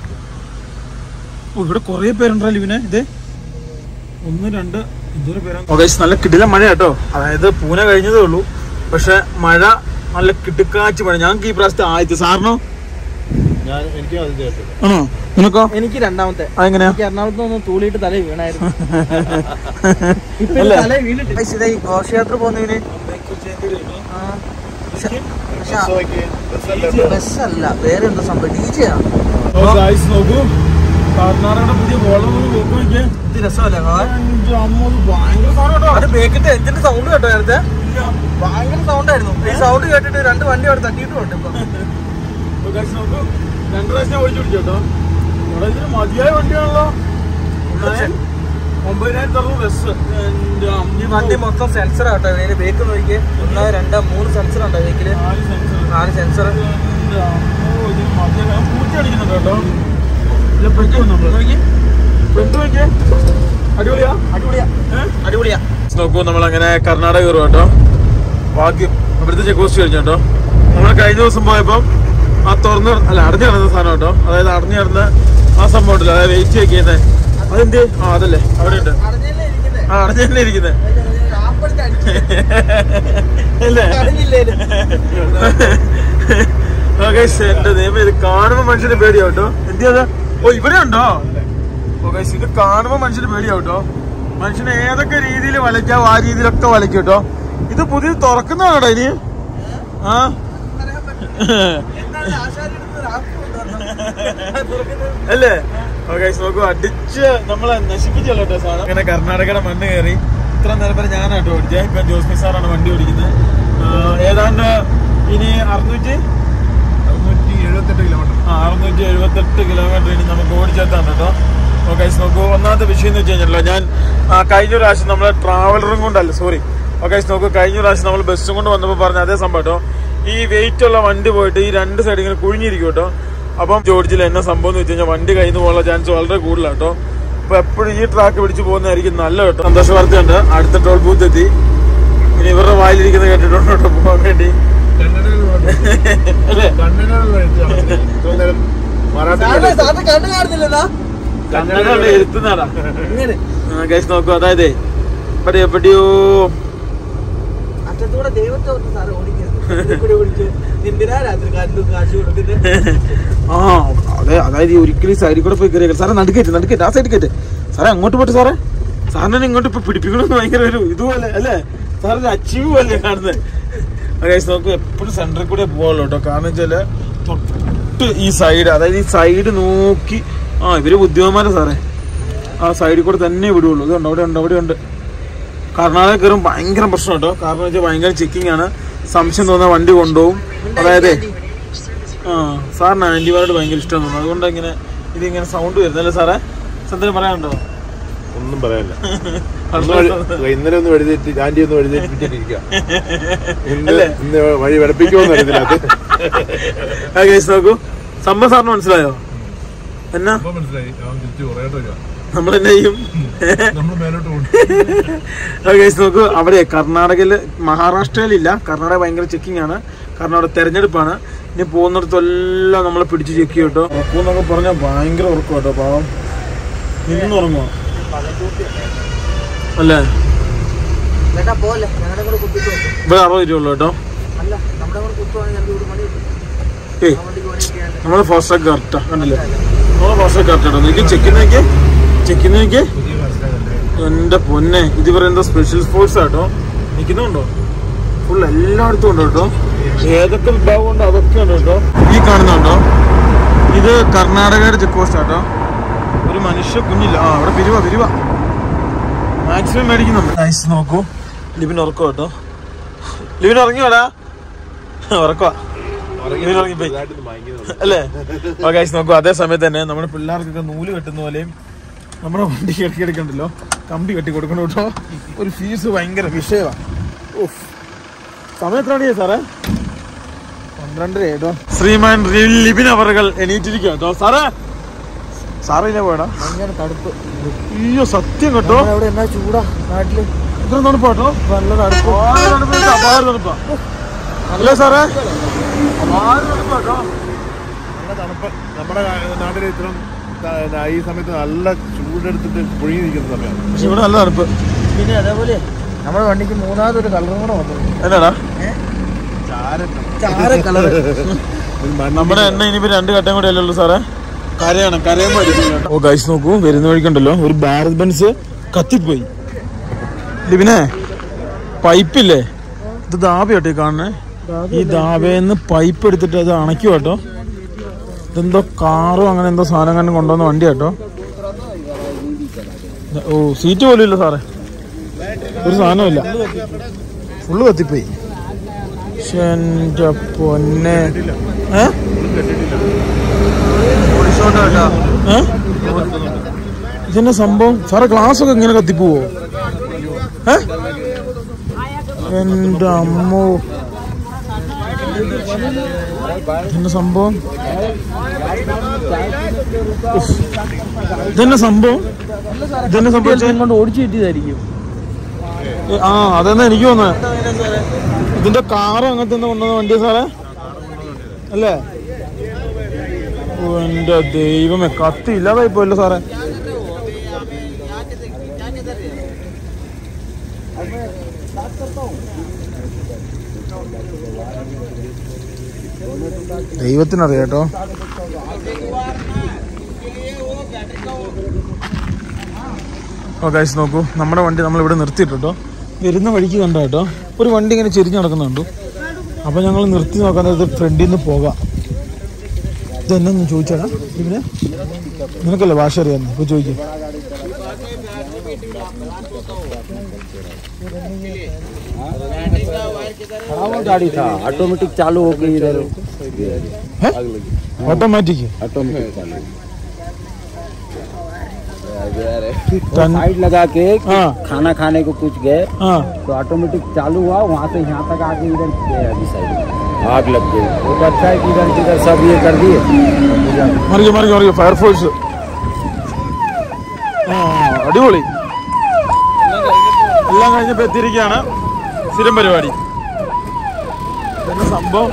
ഓ ഇവിടെ കുറേ പേരുണ്ടല്ലോ ഇവനെ ഇത് ഒന്ന് രണ്ട് ഇതൊരു പേരാണ് ഓ ഗൈസ് നല്ല കിടില മഴ കേട്ടോ അതായത് പൂനെ കഴിഞ്ഞതേ ഉള്ളൂ പക്ഷെ മഴ നല്ല കിടുക്കാച്ച് മഴ ഞങ്ങൾക്ക് ഈ പ്രാവശ്യത്തെ ആദ്യത്തെ സാറിനോ ഞാൻ എനിക്ക് അത് കേട്ടു ആണോ നിനക്കോ എനിക്ക് രണ്ടാമത്തെ അതെങ്ങനെയാ എനിക്ക് എറണാകുളത്ത് നിന്ന് തൂളിയിട്ട് തല വീണായിരുന്നു ഇപ്പൊ അല്ലേ? തല വീണിട്ട് ഈ ഘോഷയാത്ര പോകുന്നതിന് ആ, പക്ഷെ- പക്ഷെ ബസ്സല്ല വേറെ എന്തോ സംഭവം ഡി ജെ ആണ് ഓ ഗൈസ് നോക്കൂ കർണാടകയുടെ പുതിയ ബോളം നോക്കി നോക്കിയേ ഇത് രസമല്ലേ കാണാൻ? എൻ്റെ അമ്മോ, ഇത് ഭയങ്കര സാധനം കേട്ടോ. അത് ബേക്കിന്റെ എഞ്ചിന്റെ സൗണ്ട് കേട്ടോ നേരത്തെ ഭയങ്കര സൗണ്ട് ആയിരുന്നു ഈ സൗണ്ട് കേട്ടിട്ട് രണ്ട് വണ്ടി അവിടെ തട്ടിയിട്ടുണ്ട് ഇപ്പൊ ഓ ഗൈസ് നോക്കൂ രണ്ട് പ്രാവശ്യം ഞാൻ ഓടിച്ചു പിടിച്ചു കേട്ടോ ഇവിടെ ഇതിന് മതിയായ വണ്ടിയാണല്ലോ നയൻ ഒമ്പതിനായിരത്തി അറുപത് ബസ് എൻ്റെ ഈ അമ്മ വണ്ടി മൊത്തം സെൻസർ ആട്ടോ ഇതിന് ബേക്ക് നോക്കി ഒന്ന് രണ്ട് മൂന്ന് സെൻസർ ഉണ്ടോ ബേക്കില് നാല് സെൻസർ നാല് സെൻസർ എൻ്റെ അമ്മോ, ഇതിന് മതിയായ പൂച്ച അടിക്കുന്നുണ്ട് കേട്ടോ ഇല്ല പെട്ടു നമ്മള് പെട്ടു നോക്കിയേ അടിപൊളിയാ അടിപൊളിയാ അടിപൊളിയാ നോക്കൂ നമ്മൾ അങ്ങനെ കർണാടക കയറും കേട്ടോ ബാക്കി ഇവിടുത്തെ ചെക്ക് പോസ്റ്റ് കഴിഞ്ഞു കേട്ടോ നമ്മൾ കഴിഞ്ഞ ദിവസം പോയപ്പം ആ തുറന്ന് അല്ല അടഞ്ഞു കിടന്ന സാധനം കേട്ടോ അതായത് അടഞ്ഞു കിടന്ന ആ സംഭവം ഉണ്ടല്ലോ അതായത് വെയിറ്റ് ചെയ്യുന്നത് അതെന്ത് ആ അതല്ലേ അവിടെ ഉണ്ട് അറിഞ്ഞല്ലേ ഇരിക്കുന്നേ ആ അടഞ്ഞു തന്നെ ഇരിക്കുന്നത് ആപ്പെടുത്ത് അടിച്ചു അല്ലേ അറിഞ്ഞില്ലേലും ഓക്കെ എന്റെ നിയമം ഇത് കാണുമ്പോ മനുഷ്യന് പേടിയാവും കേട്ടോ എന്തിയാ ഓ ഇവിടെ ഉണ്ടോ ഓക്കെ ഇത് കാണുമ്പോ മനുഷ്യന് പേടിയാവും കേട്ടോ മനുഷ്യനെ ഏതൊക്കെ രീതിയിൽ വലയ്ക്കാവോ ആ രീതിയിലൊക്കെ വലയ്ക്കും കേട്ടോ ഇത് പുതിയ തുറക്കുന്നതാണോ ഇനി ആ എന്താണ് ആശാരിയുടെ റാപ്പ് കൊണ്ടുവരണം അല്ലേ ഓക്കെ നോക്കൂ അടിച്ച് നമ്മളെ നശിപ്പിച്ചല്ലോ കേട്ടോ സാധനം അങ്ങനെ കർണാടകയുടെ മണ്ണ് കയറി ഇത്ര നേരം വരെ ഞാനാട്ടോ ഓടിച്ചത് ഇപ്പൊ ജോസ്മി സാറാണ് വണ്ടി ഓടിക്കുന്നത് ആ, ഏതാണ്ട് ഇനി അറുന്നൂറ്റി അറുന്നൂറ്റി എഴുപത്തെട്ട് കിലോമീറ്റർ ആ, അറുന്നൂറ്റി എഴുപത്തെട്ട് കിലോമീറ്റർ ഇനി നമുക്ക് ഓടിച്ചെത്താൻ കേട്ടോ ഓക്കെ നോക്കൂ ഒന്നാമത്തെ വിഷയം എന്ന് വെച്ച് കഴിഞ്ഞല്ലോ ഞാൻ ആ, കഴിഞ്ഞ പ്രാവശ്യം നമ്മളെ ട്രാവലറും കൊണ്ടല്ല സോറി ഓക്കെ നോക്കൂ കഴിഞ്ഞ പ്രാവശ്യം നമ്മൾ ബസ്സും കൊണ്ട് വന്നപ്പോൾ പറഞ്ഞ അതേ സംഭവം കേട്ടോ ഈ വെയിറ്റ് ഉള്ള വണ്ടി പോയിട്ട് ഈ രണ്ട് സൈഡ് ഇങ്ങനെ കുഴിഞ്ഞിരിക്കും കേട്ടോ അപ്പം ജോർജിൽ എന്നാ സംഭവം എന്ന് വെച്ച് കഴിഞ്ഞാൽ വണ്ടി കയ്യിൽ നിന്ന് പോകാനുള്ള ചാൻസ് വളരെ കൂടുതലാണ് കേട്ടോ അപ്പൊ എപ്പോഴും ഈ ട്രാക്ക് പിടിച്ച് പോകുന്നതായിരിക്കും നല്ല കേട്ടോ സന്തോഷ വാർത്തയുണ്ട് അടുത്ത ടോൾ ബൂത്ത് എത്തി ഇനി ഇവരുടെ വായിലിരിക്കുന്നത് കേട്ടിട്ടുണ്ട് കേട്ടോ പോകാൻ വേണ്ടി അല്ലേ സാറിന് സാറിന് കണ്ണു കാണുന്നില്ലതാ കന്നഡ എഴുത്തുന്നാടാ ഇങ്ങനെ ഗൈസ് നോക്കൂ അതായത് എപ്പടിയോ എപ്പടിയോ അറ്റത്തൂടെ ദൈവത്തോട്ട് സാറ് ഓടിക്കരുത് ഇവിടെ ഓടിച്ച് എന്തിനാ രാത്രി കാറ്റിലും കാശ് കൊടുക്കുന്നത് ആ അതെ അതായത് ഈ ഒരിക്കലും സൈഡിൽ കൂടെ പോയി കയറിയ സാറേ നടുക്കേറ്റ് നടുക്കേറ്റ് ആ സൈഡിൽ കയറ്റ് സാറേ അങ്ങോട്ട് പോട്ടെ സാറേ സാറിനെ ഇങ്ങോട്ട് ഇപ്പൊ പിടിപ്പിക്കണമെന്ന് ഭയങ്കര ഒരു ഇതുപോലെ അല്ലേ സാറിന്റെ അച്ചീവ് പോലെ കാണുന്നത് ഗൈസ് നമുക്ക് എപ്പോഴും സെന്ററിൽ കൂടെ പോകാമല്ലോ കേട്ടോ കാരണം വെച്ചാല് തൊട്ട് ഈ സൈഡ് അതായത് ഈ സൈഡ് നോക്കി ആ ഇവര് ബുദ്ധിമാന്മാരാ സാറേ ആ സൈഡിൽ കൂടെ തന്നെ വിടുള്ളൂ ഇതുണ്ട് അവിടെ ഉണ്ട് അവിടെ ഉണ്ട് കർണാടക കയറും ഭയങ്കര പ്രശ്നം കേട്ടോ കാരണം വെച്ചാൽ ഭയങ്കര ചെക്കിംഗ് ആണ് സംശയം തോന്നുന്ന വണ്ടി കൊണ്ടുപോകും അതായത് ആ സാറിന് ആന്റിമാരോട് ഭയങ്കര ഇഷ്ടം തോന്നുന്നു അതുകൊണ്ട് ഇങ്ങനെ ഇതിങ്ങനെ സൗണ്ട് വരുന്നല്ലേ സാറേ സത്യം പറയാനുണ്ടോ ഒന്നും പറയാനില്ല ഒന്ന് വഴി- ഇന്നലെ ഒന്ന് വെടിതേറ്റ് ആന്റി ഒന്ന് വെടിതേറ്റിരിക്കുക ഇന്ന് അല്ലേ? ഇന്ന് വഴി വെടപ്പിക്കുമെന്ന് അറിയത്തില്ല ആ കേസ് നോക്കൂ സംഭവം സാറിന് മനസ്സിലായോ എന്നാ മനസ്സിലായി അവൻ തിരിച്ചു കുറേട്ട് വരിക നമ്മൾ എന്നാ ചെയ്യും നമ്മൾ മേലോട്ട് പോകും ആ കേസ് നോക്കൂ അവിടെ കർണാടകയില് മഹാരാഷ്ട്രയിലില്ല കർണാടക ഭയങ്കര ചെക്കിംഗ് ആണ് കാരണം അവിടെ തെരഞ്ഞെടുപ്പാണ് ഇനി പോകുന്നിടത്തെല്ലാം നമ്മളെ പിടിച്ച് ചെക്ക് ചെയ്യും കേട്ടോ ഉറക്കൂന്നൊക്കെ പറഞ്ഞാൽ ഭയങ്കര ഉറക്കം കേട്ടോ പാവം നിന്ന് ഉറങ്ങുമോ അല്ലേ ചേട്ടാ പോലെ ഞങ്ങളുടെ കൂടെ കുത്തിട്ട് നോക്കും ഇവിടെ അറുപത് രൂപ ഉള്ളു കേട്ടോ അല്ല നമ്മുടെ കൂടെ കുത്തുവാണെങ്കിൽ ഞങ്ങൾക്ക് ഒരു മണി കിട്ടും ഏയ് ആ വണ്ടിക്ക് പണി കിട്ടിയാണ്ട് നമ്മള് ഫാസ്റ്റ് കറക്റ്റാ കണ്ടില്ലേ നമ്മള് ഫാസ്റ്റ് കറക്റ്റ് കേട്ടോ എനിക്ക് ചെക്കിന്നേക്ക് ചെക്കിന്നേക്ക് എന്റെ പൊന്നെ ഇത് പറയുന്നത് സ്പെഷ്യൽ സ്പോർട്സ് ആട്ടോ നിൽക്കുന്നുണ്ടോ ഫുൾ എല്ലായിടത്തും ഉണ്ട് കേട്ടോ ഏതൊക്കെ വിഭാഗം ഉണ്ട് അതൊക്കെ ഉണ്ട് കേട്ടോ ഈ കാണുന്നുണ്ടോ ഇത് കർണാടകയുടെ ചെക്ക് പോസ്റ്റ് ആട്ടോ ഒരു മനുഷ്യ കുഞ്ഞില്ല ആ അവിടെ പിരിവ പിരിവ മാക്സിമം മേടിക്കുന്നുണ്ട് നൈസ് നോക്കൂ ലിബിൻ ഉറക്കോ കേട്ടോ ലിബിൻ ഉറങ്ങിയോടാ ഉറക്കോ ലിബിൻ ഉറങ്ങിപ്പോയി അല്ലേ ഗൈസ് നോക്കൂ അതേ സമയത്ത് തന്നെ നമ്മുടെ പിള്ളേർക്കൊക്കെ നൂല് കെട്ടുന്ന പോലെയും നമ്മുടെ വണ്ടി ഇടയ്ക്ക് എടുക്കണ്ടല്ലോ കമ്പി കെട്ടി കൊടുക്കണം കേട്ടോ ഒരു ഫീസ് ഭയങ്കര വിഷയമാണ് ഉഫ്. സമയം എത്ര മണിയാ സാറേ പന്ത്രണ്ടര കേട്ടോ ശ്രീമാൻ റി- ലിബിൻ അവറുകൾ എണീറ്റിരിക്കുക കേട്ടോ സാറേ സാറേ ഇല്ലേ പോയടാ ഭയങ്കര തടുപ്പ് അയ്യോ സത്യം കേട്ടോ നമ്മുടെ അവിടെ എന്നാ ചൂടാ നാട്ടില് ഇത്ര തണുപ്പാട്ടോ നല്ല തടുപ്പ് അപാര തണുപ്പ് കേട്ടോ, അപാര തണുപ്പാ അല്ലേ സാറേ അപാര തണുപ്പാട്ടോ നല്ല തണുപ്പ് നമ്മുടെ നാട്ടിൽ ഇത്രയും ത- ഈ സമയത്ത് നല്ല ചൂടെടുത്തിട്ട് പുഴുങ്ങി നിൽക്കുന്ന സമയമാണ് പക്ഷെ ഇവിടെ നല്ല തണുപ്പ് പിന്നെ അതേപോലെ നമ്മുടെ വണ്ടിക്ക് മൂന്നാമതൊരു കളറും കൂടെ വന്നു എന്നാടാ ചാര കളർ നമ്മുടെ എണ്ണ ഇനിയിപ്പോ രണ്ട് ഘട്ടം കൂടെ അല്ലല്ലോ സാറേ കരയാണ് കരയുമ്പോ ഓ ഗൈസ് നോക്കൂ വരുന്ന വഴിക്കുണ്ടല്ലോ ഒരു ഭാരത് ബെൻസ് കത്തിപ്പോയി ലിബിനെ പൈപ്പില്ലേ ഇത് ദാബ കേട്ടോ ഈ കാണുന്നേ ഈ ദാബേന്ന് പൈപ്പ് എടുത്തിട്ട് അത് അണയ്ക്കും കേട്ടോ ഇതെന്തോ കാറോ അങ്ങനെ എന്തോ സാധനം കണ്ട് കൊണ്ടുവന്ന വണ്ടി കേട്ടോ ഓ സീറ്റ് പോലും ഇല്ല സാറേ ഒരു സാധനമില്ല ഫുള്ള് കത്തിപ്പോയി ശ്ശെ, എന്റെ പൊന്നെ ഏ ഏ? ഇതെന്നെ സംഭവം സാറേ ക്ലാസ് ഒക്കെ ഇങ്ങനെ കത്തിപ്പോവോ ഏ എന്റെ അമ്മോ ഇതെന്നെ സംഭവം ഉഫ്. ഇതെന്നെ സംഭവം ഇതെന്നെ സംഭവം കൊണ്ട് ഓടിച്ചു കിട്ടിയതായിരിക്കും ആ അതെന്നാ എനിക്ക് തോന്നുന്നത് ഇതിന്റെ കാറ് അങ്ങനത്തെ എന്താ കൊണ്ടുവന്ന വണ്ടി സാറേ അല്ലേ ഓ, എന്റെ ദൈവമേ കത്തി ഇല്ലാതായി പോയല്ലോ സാറേ ദൈവത്തിനറിയാം കേട്ടോ ഓ ഗൈസ് നോക്കൂ നമ്മുടെ വണ്ടി നമ്മൾ ഇവിടെ നിർത്തിയിട്ടോ വരുന്ന വഴിക്ക് കണ്ട കേട്ടോ ഒരു വണ്ടി ഇങ്ങനെ ചെരിഞ്ഞ് നടക്കുന്നുണ്ടു അപ്പൊ ഞങ്ങൾ നിർത്തി നോക്കാൻ ഇത് ഫ്രണ്ടിൽ നിന്ന് പോകാം ഇതെന്നു ചോദിച്ചാടാ ഇവന് നിനക്കല്ലേ ഭാഷ അറിയാന്ന് ഇപ്പൊ ചോദിക്കും गाड़ी था ऑटोमेटिक चालू हो गई इधर ഓട്ടോമാറ്റിക് ऑटोमेटिक चालू साइड लगा के हाँ खाना खाने को कुछ गए ആ तो ऑटोमेटिक चालू हुआ वहाँ से यहाँ तक आके इधर गया अभी साइड आग लग गई वो तो अच्छा है कि इधर इधर सब ये कर दिए മറിയോ മറിയോ മറിയോ ഫയർഫോഴ്സ് ആ അടിപൊളി എല്ലാം കഴിഞ്ഞപ്പോ എത്തിയിരിക്കുകയാണ് സ്ഥിരം പരിപാടി പിന്നെ സംഭവം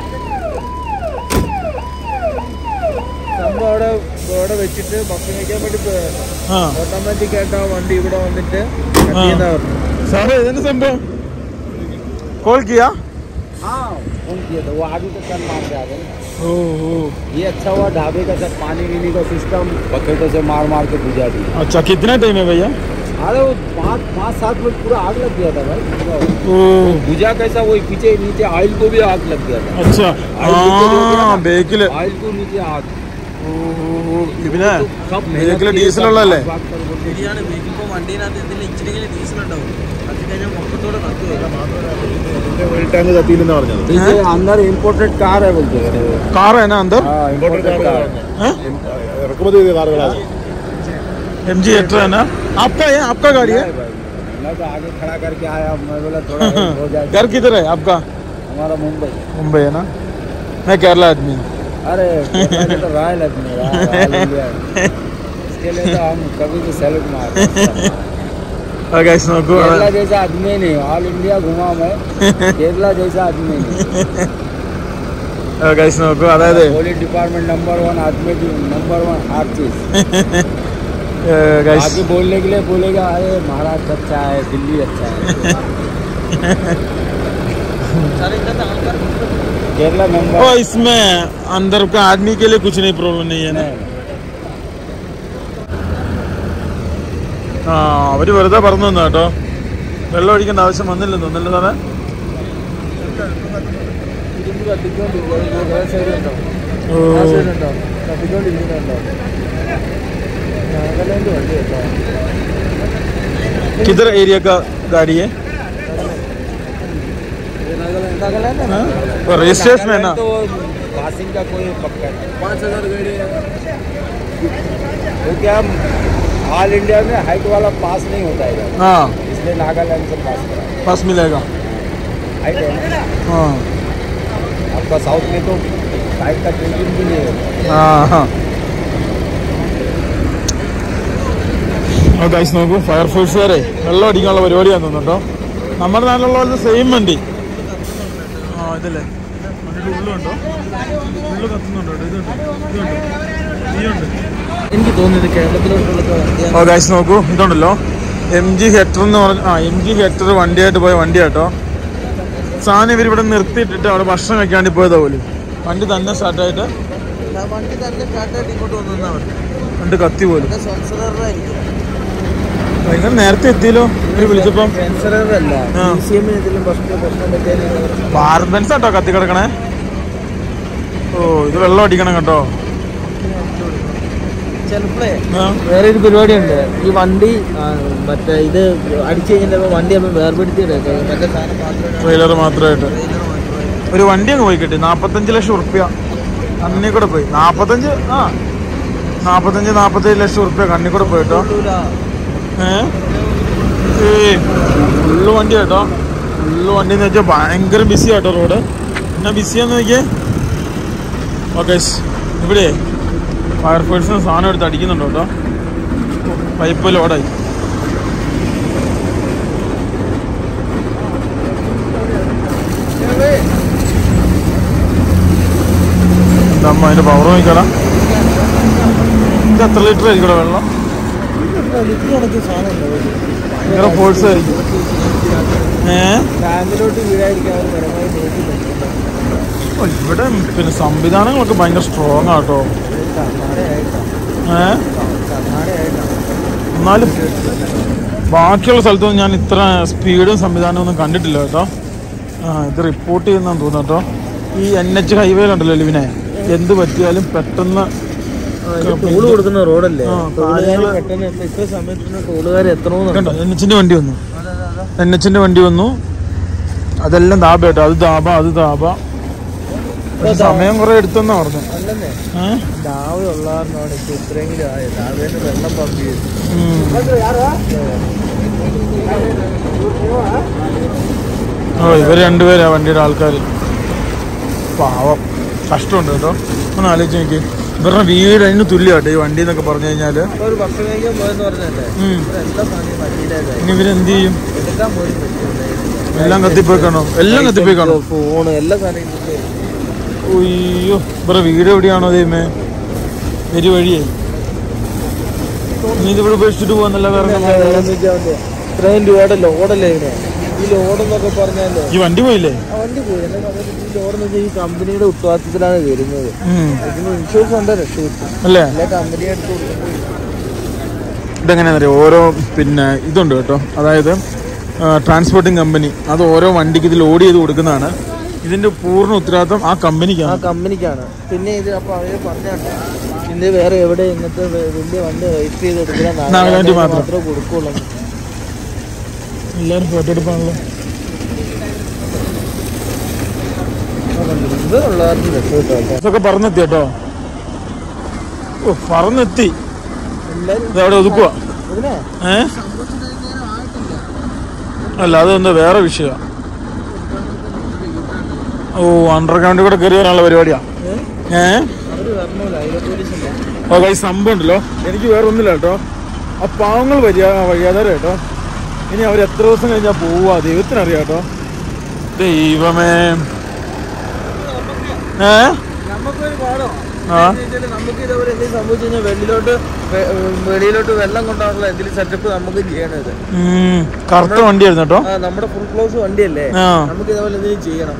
സംഭവം അവിടെ അവിടെ വെച്ചിട്ട് ഭക്ഷണം കഴിക്കാൻ വേണ്ടി ആ ഓട്ടോമാറ്റിക് ആയിട്ട് ആ വണ്ടി ഇവിടെ വന്നിട്ട് ആ. സാറേ ഇതിന്റെ സംഭവം കോൾ കിയാ हाँ फोन किया था वो आगे तो सर मार के आ गए ഓ ഓ ये अच्छा हुआ ढाबे का सब पानी वीनी का सिस्टम बकेटों से मार मार के बुझा दिया अच्छा कितना टाइम है भैया अरे वो पाँच पाँच सात मिनट पूरा आग लग गया था भाई पूरा ओ बुझा कैसा वही पीछे नीचे ऑयल को भी आग लग गया था अच्छा ആ ബേക്കില് ऑयल को नीचे आग ഇവനെ सब ബേക്കില് ഡീസൽ ഉള്ളതല്ലേ भाग कर बोल रहे ശരിയാണ് ബേക്കിപ്പോ വണ്ടിനകത്ത് എന്തെങ്കിലും ഇച്ചിരി ഡീസൽ ഉണ്ടാവും അത് കഴിഞ്ഞാൽ മൊത്തത്തോടെ കത്തുവരും ഓയിൽ ടാങ്ക് കത്തിയില്ലെന്നാ പറഞ്ഞത് थे। इसे अंदर इम्पोर्टेड कार है बोलते हैं കാർ है ना अंदर हाँ इम्पोर्टेड कार है हैं? ഇറക്കുമതി ചെയ്ത കാറുകളാണ് एम जी हेक्टर है ना आपका है आपका गाड़ी है नहीं भाई, मैं तो आगे खड़ा करके आया मैं बोला थोड़ा help हो जाए घर किधर है आपका हमारा मुंबई मुंबई है ना मैं केरला आदमी हूँ अरे केरला के तो रॉयल आदमी है, रॉयल इंडिया है। इसके लिए तो हम कभी भी सैल्यूट मारते हैं। और guys, നോക്കൂ केरला जैसा आदमी नहीं ऑल इंडिया घुमा मैं केरला जैसा आदमी नहीं ഗൈസ് നോക്കൂ അതായത് पुलिस डिपार्टमेंट नंबर वन आदमी नंबर वन हर चीज ഗൈസ് आगे बोलने के लिए बोलेगा अरे महाराष्ट्र अच्छा है दिल्ली अच्छा है സാറേ ഇന്നത്തെ ആൾക്കാർ केरला नंबर ओ इसमें अंदर का आदमी के लिए कुछ नहीं प्रॉब्लम नहीं है ना नहीं ആ അവര് വെറുതെ പറഞ്ഞു തന്നാ കേട്ടോ വെള്ളം ഒഴിക്കേണ്ട ആവശ്യം വന്നില്ലെന്ന് തോന്നല്ലേ സാറേ ഇരുമ്പ് കത്തിക്കൊണ്ടിരിക്കും സൈഡ് ഉണ്ടാവും ഓ ആ സൈഡ് ഉണ്ടാവും കത്തിക്കൊണ്ടിരിക്കുന്നുണ്ടാവും നാഗാലാൻഡ് വണ്ടി കേട്ടോ किधर एरिया का गाड़ी है नागालैंड नागालैंड है ना? और रजिस्ट्रेशन है ना नागालैंड तो पासिंग का कोई पक्का नहीं पाँच हजार गाड़ी है वो क्या ऑल इंडिया में हाइट वाला पास नहीं होता है इधर। हाँ इसलिए नागालैंड से पास करा बस मिलेगा हाइट है ना हाँ आपका साउथ में तो हाइट का ट्रेनिंग भी नहीं होता हाँ हाँ ഗൈസ് നോക്കൂ ഫയർഫോഴ്സുകാരെ വെള്ളം അടിക്കാനുള്ള പരിപാടിയാന്ന് തോന്നുന്നു കേട്ടോ നമ്മുടെ നാട്ടിലുള്ള പോലത്തെ സെയിം വണ്ടി ആ ഇതല്ലേ വണ്ടിയുടെ ഉള്ളുണ്ടോ ഉള്ളു കത്തുന്നുണ്ടോ ഇതുണ്ട് ഇതുണ്ട് ഇതുണ്ട് എനിക്ക് തോന്നുന്നത് കേരളത്തിലോട്ടുള്ള വണ്ടിയാണ് ഓ ഗൈസ് നോക്കൂ ഇതുണ്ടല്ലോ എം ജി ഹെക്ടർ എന്ന് പറഞ്ഞ ആ എം ജി ഹെക്ടർ വണ്ടിയായിട്ട് പോയ വണ്ടി കേട്ടോ സാധനം ഇവർ ഇവിടെ നിർത്തിയിട്ടിട്ട് അവിടെ ഭക്ഷണം കഴിക്കാൻ വേണ്ടി പോയതാ പോലും വണ്ടി തന്നെ സ്റ്റാർട്ടായിട്ട് വണ്ടി തന്നെ സ്റ്റാർട്ടായിട്ട് ഇങ്ങോട്ട് വന്നാ മതി വണ്ടി കത്തി പോലും സെൻസറായിരിക്കും ഭയങ്കര നേരത്തെ എത്തിയല്ലോ ഇവര് വിളിച്ചപ്പം സെൻസറല്ല ആ. മ്യൂസിയമിന് എന്തെങ്കിലും പ്രശ്നം പ്രശ്നം പറ്റിയാലും ഭാരത് ബെൻസ് കേട്ടോ കത്തി കിടക്കണേ ഓ ഇത് വെള്ളം അടിക്കണം കേട്ടോ ചിലപ്പോഴേ ആ. വേറെ ഒരു പരിപാടിയുണ്ട് ഈ വണ്ടി ആ, മറ്റേ ഇത് അടിച്ചു കഴിഞ്ഞിട്ട് വണ്ടി അപ്പം വേർപെടുത്തിയിട്ടേ മറ്റേ സാധനം മാത്രമേ ട്രെയിലർ മാത്രമായിട്ട് ഒരു വണ്ടി അങ്ങ് പോയി കിട്ടി നാപ്പത്തഞ്ച് ലക്ഷം ഉറുപ്യ കണ്ണി കൂടെ പോയി നാപ്പത്തഞ്ച് ആ നാപ്പത്തഞ്ച് നാപ്പത്തേഴ് ലക്ഷം ഉറുപ്യ കണ്ണി കൂടെ പോയി കേട്ടോ ഏഹ് ഫുള്ള് വണ്ടി കേട്ടോ ഫുള്ള് വണ്ടി എന്ന് വെച്ചാൽ ഭയങ്കര ബിസി ആട്ടോ റോഡ് എന്നാ ബിസിയാന്ന് നോക്കിയേ ഓക്കെ ഇവിടെ ഫയർഫോഴ്സിന് സാധനം എടുത്ത് അടിക്കുന്നുണ്ടോ കേട്ടോ പൈപ്പ് ലോഡായി എന്താ അമ്മ അതിന്റെ പവർ നോക്കിക്കടാ ഇത് എത്ര ലിറ്റർ ആയിരിക്കടാ വെള്ളം ഭയങ്കര ഫോഴ്സ് ആയിരിക്കും ഏഹ് ടാങ്കിലോട്ട് വീഴാതിരിക്കാൻ അവർ പരമാവധി നോക്കുന്നുണ്ട് ഓ, ഇവിടെ പിന്നെ സംവിധാനങ്ങളൊക്കെ ഭയങ്കര സ്ട്രോങ് ആട്ടോ ഏ എന്നാലും ബാക്കിയുള്ള സ്ഥലത്തൊന്നും ഞാൻ ഇത്ര സ്പീഡും സംവിധാനവും ഒന്നും കണ്ടിട്ടില്ല കേട്ടോ ആ ഇത് റിപ്പോർട്ട് ചെയ്യുന്നതെന്ന് തോന്നുന്നു കേട്ടോ ഈ എൻ എച്ച് ഹൈവേയിലുണ്ടല്ലോ ലിവിനെ എന്ത് പറ്റിയാലും പെട്ടെന്ന് ടോള് കൊടുക്കുന്ന റോഡല്ലേ ആ, ടോളുകാർ കാര്യങ്ങള് പെട്ടെന്ന് എത്ത- ഇത്ര സമയത്തിന് ടോളുകാർ എത്തണമെന്നുണ്ട് കണ്ടോ എൻ എച്ചിന്റെ വണ്ടി വന്നു എൻ എച്ചിന്റെ വണ്ടി വന്നു അതെല്ലാം ദാബ കേട്ടോ അത് ദാബ അത് ദാബ പക്ഷെ സമയം കുറെ എടുത്തെന്നാ പറഞ്ഞു അല്ലെന്നേ ഏഹ് ദാവയുള്ള കാരണമാണ് ഇപ്പൊ ഇത്രയെങ്കിലും ആയത് ദാവേന്റെ വെള്ളം പമ്പ് ചെയ്തു ഉം. ഓ ഇവർ രണ്ടുപേരാ വണ്ടിയുടെ ആൾക്കാർ പാവം കഷ്ടമുണ്ട് കേട്ടോ ഒന്ന് ആലോചിച്ച് നോക്കി ഇവരുടെ വീട് അതിന് തുല്യമാട്ടോ ഈ വണ്ടി എന്നൊക്കെ പറഞ്ഞു കഴിഞ്ഞാല് അപ്പൊ ഒരു ഭക്ഷണം കഴിക്കാൻ പോയെന്ന് പറഞ്ഞല്ലേ ഉം. ഇവിടെ എല്ലാ സാധനവും വണ്ടിയിലേതായി ഇനി ഇവരെന്ത് ചെയ്യും എടുക്കാൻ പോലും പറ്റില്ല എല്ലാം കത്തിപ്പോയി കാണോ എല്ലാം കത്തിപ്പോയി കാണോ ഫോണ് എല്ലാ സാധനവും അയ്യോ ഇവരുടെ വീട് എവിടെയാണോ ദൈവമേ വരി വഴിയായി നീ ഇതിവിടെ ഉപേക്ഷിച്ചിട്ട് പോകുന്നല്ല വേറെ എങ്ങും. ഇത്രയും രൂപയുടെ ലോഡല്ലേ ഇതിന് ഈ ലോഡ് എന്നൊക്കെ പറഞ്ഞാലേ ഈ വണ്ടി പോയില്ലേ ആ വണ്ടി പോയി എന്നെ സമയത്ത് ഈ ലോഡ് എന്ന് വെച്ചാൽ ഈ കമ്പനിയുടെ ഉത്തരവാദിത്തത്തിലാണ് വരുന്നത് ഉം. ഇതിന് ഇൻഷുറൻസ് ഉണ്ട് രക്ഷ കിട്ടും അല്ലേ എല്ലാ കമ്പനി എടുത്ത് കൊടുക്കുന്നത് ഇതെങ്ങനെയാണെന്ന് അറിയാം ഓരോ പിന്നെ ഇതുണ്ട് കേട്ടോ അതായത് ട്രാൻസ്പോർട്ടിംഗ് കമ്പനി അത് ഓരോ വണ്ടിക്ക് ഇത് ലോഡ് ചെയ്ത് കൊടുക്കുന്നതാണ് ഇതിന്റെ പൂർണ്ണ ഉത്തരവാദിത്വം ആ ആ കമ്പനിക്കാണ് കമ്പനിക്കാണ് പിന്നെ ഇത് അപ്പൊ അവര് പറഞ്ഞാട്ടെ ഇത് വേറെ എവിടെ ഇങ്ങനത്തെ വെ- വലിയ വണ്ടി രജിസ്റ്റർ ചെയ്ത് എടുക്കില്ല നാഗാലാൻഡിൽ മാത്രം. മാത്രമേ കൊടുക്കുള്ളൂ എല്ലാവരും ഫോട്ടോ എടുപ്പാണല്ലോ ഇത് ഉള്ളവർക്ക് രക്ഷപ്പെട്ടു കേട്ടോ ഇതൊക്കെ പറന്നെത്തി കേട്ടോ ഓ പറന്നെത്തി എല്ലാരും ഇത് അവിടെ ഒതുക്കുക ഇതിനെ ഏ അല്ല അതെന്താ വേറെ വിഷയമാണ് ഓ അണ്ടർഗ്രൗണ്ടിൽ കൂടെ കയറി വരാനുള്ള പരിപാടിയാ ഏ അവര് പറഞ്ഞല്ലോ അതിലെ പോലീസ് ഉണ്ട് ഓ കൈ സംഭവം ഉണ്ടല്ലോ എനിക്ക് വേറെ ഒന്നുമില്ല കേട്ടോ ആ പാവങ്ങൾ വരിക വഴിയാതാരം കേട്ടോ ഇനി അവർ എത്ര ദിവസം കഴിഞ്ഞാൽ പോവുക ദൈവത്തിനറിയാം കേട്ടോ ദൈവമേ ഏ നമുക്കൊരു പാടോ ആ നമുക്ക് ഇതേപോലെ എന്തെങ്കിലും സംഭവിച്ചു കഴിഞ്ഞാൽ വെളിയിലോട്ട് വെ- വെളിയിലോട്ട് വെള്ളം കൊണ്ടുപോകാനുള്ള എന്തെങ്കിലും സെറ്റപ്പ് നമുക്ക് ചെയ്യണം ഇത് ഉം, കറുത്ത വണ്ടിയായിരുന്നു കേട്ടോ ആ നമ്മുടെ ഫുൾ ക്ലോസ് വണ്ടിയല്ലേ ആ നമുക്ക് ഇതേപോലെ എന്തെങ്കിലും ചെയ്യണം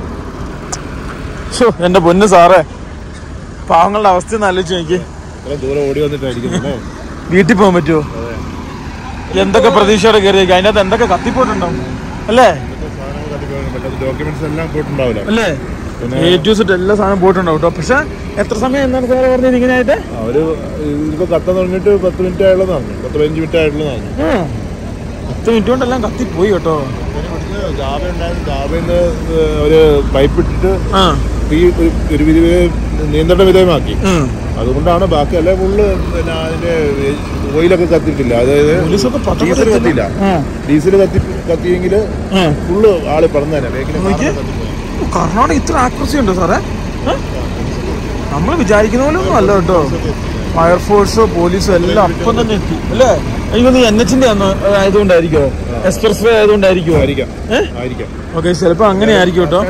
ഷോ എന്റെ പൊന്ന് സാറേ പാവങ്ങളുടെ അവസ്ഥ ഒന്ന് ആലോചിച്ച് നോക്കി ഇത്ര ദൂരം ഓടി വന്നിട്ടായിരിക്കും അല്ലേ വീട്ടിൽ പോകാൻ പറ്റുമോ എന്തൊക്കെ പ്രതീക്ഷയോടെ കയറിയേക്കും അതിനകത്ത് എന്തൊക്കെ കത്തിപ്പോയിട്ടുണ്ടാവും അല്ലേ ഡോക്യുമെന്റ്സ് എല്ലാം പോയിട്ടുണ്ടാവില്ല അല്ലേ എ ടു സെറ്റ് എല്ലാ സാധനം പോയിട്ടുണ്ടാവും കേട്ടോ പക്ഷെ എത്ര സമയം എന്നാണ് സാറ് പറഞ്ഞത് ഇങ്ങനെ ആയിട്ട് അവര് ഇതിപ്പോ കത്താൻ തുടങ്ങിയിട്ട് പത്ത് മിനിറ്റ് ആയുള്ളതെന്ന് പറഞ്ഞു പത്ത് പതിനഞ്ച് മിനിറ്റ് ആയിട്ടുള്ളതെന്ന് പറഞ്ഞു ഉം. പത്ത് മിനിറ്റ് കൊണ്ടെല്ലാം കത്തിപ്പോയി കേട്ടോ ജാവ ഉണ്ടായിരുന്നു ജാവന്ന് ഒരു പൈപ്പ് ഇട്ടിട്ട് ആ തീ ഒരു- ഒരു വിധ നിയന്ത്രണ വിധേയമാക്കി ഉം. അതുകൊണ്ടാണ് ബാക്കി അല്ലെ ഫുള്ള് പിന്നെ അതിന്റെ ഓയിലൊക്കെ കത്തിയിട്ടില്ല അതായത് പോലീസൊക്കെ പട്ടം ഡീസൽ കത്തിയില്ല ആ, ഡീസൽ കത്തി കത്തിയെങ്കിൽ ആ. ഫുള്ള് ആള് പറഞ്ഞു തന്നെ വേഗം നോക്കിയേ. ഓ, കർണാടക ഇത്ര ആക്രസി ഉണ്ടോ സാറേ നമ്മൾ വിചാരിക്കുന്ന പോലെ ഒന്നും അല്ല കേട്ടോ ഫയർഫോഴ്സോ പോലീസോ എല്ലാം അപ്പം തന്നെ എത്തി അല്ലേ എനിക്കൊന്ന് എൻ എച്ചിന്റെ ആയതുകൊണ്ടായിരിക്കോ എക്സ്പ്രസ് വേ ആയതുകൊണ്ടായിരിക്കോ ആയിരിക്കാം ഏ? ആയിരിക്കാം ഓക്കെ ചിലപ്പോ അങ്ങനെ ആയിരിക്കും കേട്ടോ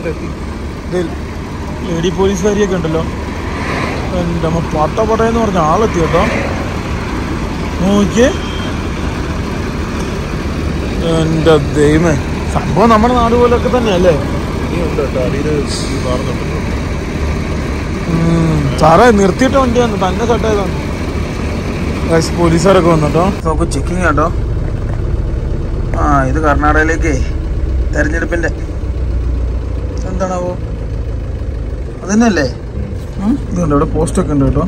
ലേഡി പോലീസുകാരിയൊക്കെ ഉണ്ടല്ലോ എൻ്റെ അമ്മ പട്ട പട്ടയെന്ന് പറഞ്ഞ ആളെത്തി കേട്ടോ നോക്കിയേ എൻ്റെ ദൈവമേ സംഭവം നമ്മുടെ നാട് പോലൊക്കെ തന്നെയല്ലേ ഇനിയുണ്ട് കേട്ടോ അടിയിൽ മാറുന്നുണ്ട് ഉം. സാറേ നിർത്തിയിട്ട വണ്ടിയാണ് തന്നെ കട്ടായതാണ് ഗൈസ് പോലീസുകാരൊക്കെ വന്നിട്ടോ നമുക്ക് ചെക്കിങ് കേട്ടോ ആ ഇത് കർണാടകയിലേക്ക് തെരഞ്ഞെടുപ്പിന്റെ എന്താണാവോ അതന്നെയല്ലേ ഉം. ഇതുണ്ട് ഇവിടെ പോസ്റ്റ് ഒക്കെ ഉണ്ട് കേട്ടോ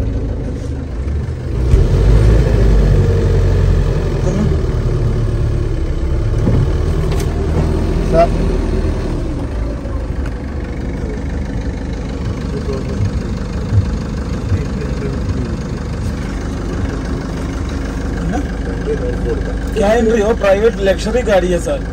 क्या एंट्री हो प्राइवेट लग्जरी गाड़ी है सर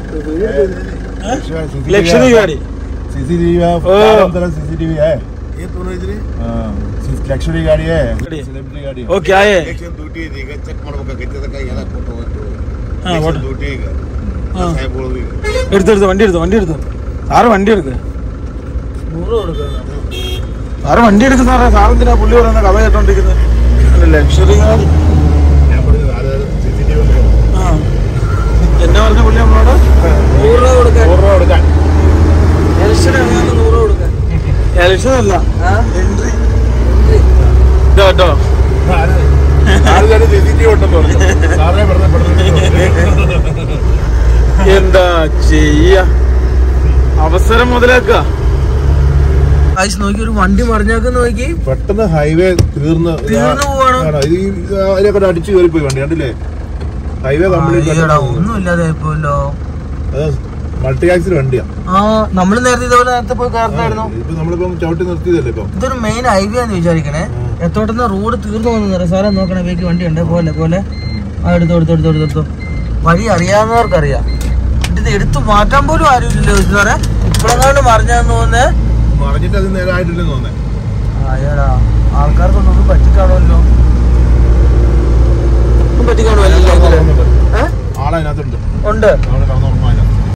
लग्जरी गाड़ी सीसीटीवी है ओ। चारों तरफ सीसीटीवी है ये दोनों इधर लग्जरी गाड़ी है गाड़ी है। सेलिब्रिटी गाड़ी है वो क्या है ಎಲೆಕ್ಷನ್ ಡ್ಯೂಟಿ ಇದೆ ಈಗ ಚೆಕ್ ಮಾಡ್ಬೇಕಾಗೈತೆ ಅದಕ್ಕೆ ಎಲ್ಲ ಕೊಟ್ಟು ಹೋಗ್ತು ಹಾ, ಕೊಡು. ಡ್ಯೂಟಿ ಈಗ ಹಾ. ಸಾಹೇಬ್ಗಳು ಈಗ എടുത്തെടുത്ത് വണ്ടി എടുത്തു വണ്ടി എടുത്തു സാറ് വണ്ടി എടുക്ക് നൂറ് കൊടുക്കണം സാറ് വണ്ടി എടുക്ക് സാറേ സാറെന്തിനാ പുള്ളി പറയുന്ന കഥ കേട്ടോണ്ടിരിക്കുന്നത് ലക്ഷറി കാർ ഞാൻ പറഞ്ഞത് അത് CCTV ഉണ്ട്. ആ എന്നെ പറഞ്ഞ പുള്ളി നമ്മളോട് നൂറ് രൂപ കൊടുക്കാൻ നൂറ് രൂപ കൊടുക്കാൻ ഇലക്ഷൻ ഇറങ്ങാൻ നൂറ് രൂപ കൊടുക്കാൻ ഇലക്ഷൻ അല്ല ആ എൻട്രി കേട്ടോ ആൾക്കാര് CCTV ഉണ്ടെന്ന് പറഞ്ഞു. സാറേ വെറുതെ പെടുന്നു. എന്താ ചെയ്യ അവസരം മുതലാക്കുക ആയിസ് നോക്കി ഒരു വണ്ടി മറിഞ്ഞാക്കുന്ന നോക്കി പെട്ടെന്ന് ഹൈവേ തീർന്ന് തീർന്ന് പോവാണ്. ആണോ? ഇത് ഈ അതിലൊക്കെ അടിച്ചു കയറി പോയി വണ്ടി കണ്ടില്ലേ ഹൈവേ കംപ്ലീറ്റ് അയ്യടാ ഒന്നും ഇല്ലാതെ ആയിപ്പോയല്ലോ അത് മൾട്ടി ആക്സിൽ വണ്ടിയാ ആ നമ്മൾ നേരത്തെ ഇതേപോലെ നേരത്തെ പോയി കയറുന്നായിരുന്നു ഇപ്പൊ നമ്മളിപ്പം ചവിട്ടി നിർത്തിയതല്ലേ ഇപ്പം ഇതൊരു മെയിൻ ഹൈവേ ആന്ന് വിചാരിക്കണേ എത്തോട്ടുന്ന റോഡ് തീർന്നു പോകുന്ന സാറേ നോക്കണേ വേക്ക് വണ്ടി ഉണ്ട് പോലെ പോലെ ആ എടുത്തോ എടുത്തോ എടുത്തോ എടുത്തോ വഴി അറിയാവുന്നവർക്കറിയാം എന്നിട്ട് ഇത് എടുത്തു മാറ്റാൻ പോലും ആരുമില്ലല്ലോ സാറേ ഇപ്പോഴെങ്ങാണ്ട് മറിഞ്ഞാന്ന് തോന്നുന്നേ പറഞ്ഞിട്ട് അത് നേരെ ആയിട്ടില്ലെന്ന് തോന്നേ അയ്യടാ ആൾക്കാർക്കൊന്നും ഒന്നും പറ്റിക്കാണുമല്ലോ ഒന്നും പറ്റിക്കാണുമല്ലോ ഇതില് ഏ? ആളതിനകത്തുണ്ട് ഉണ്ട് അവിടെ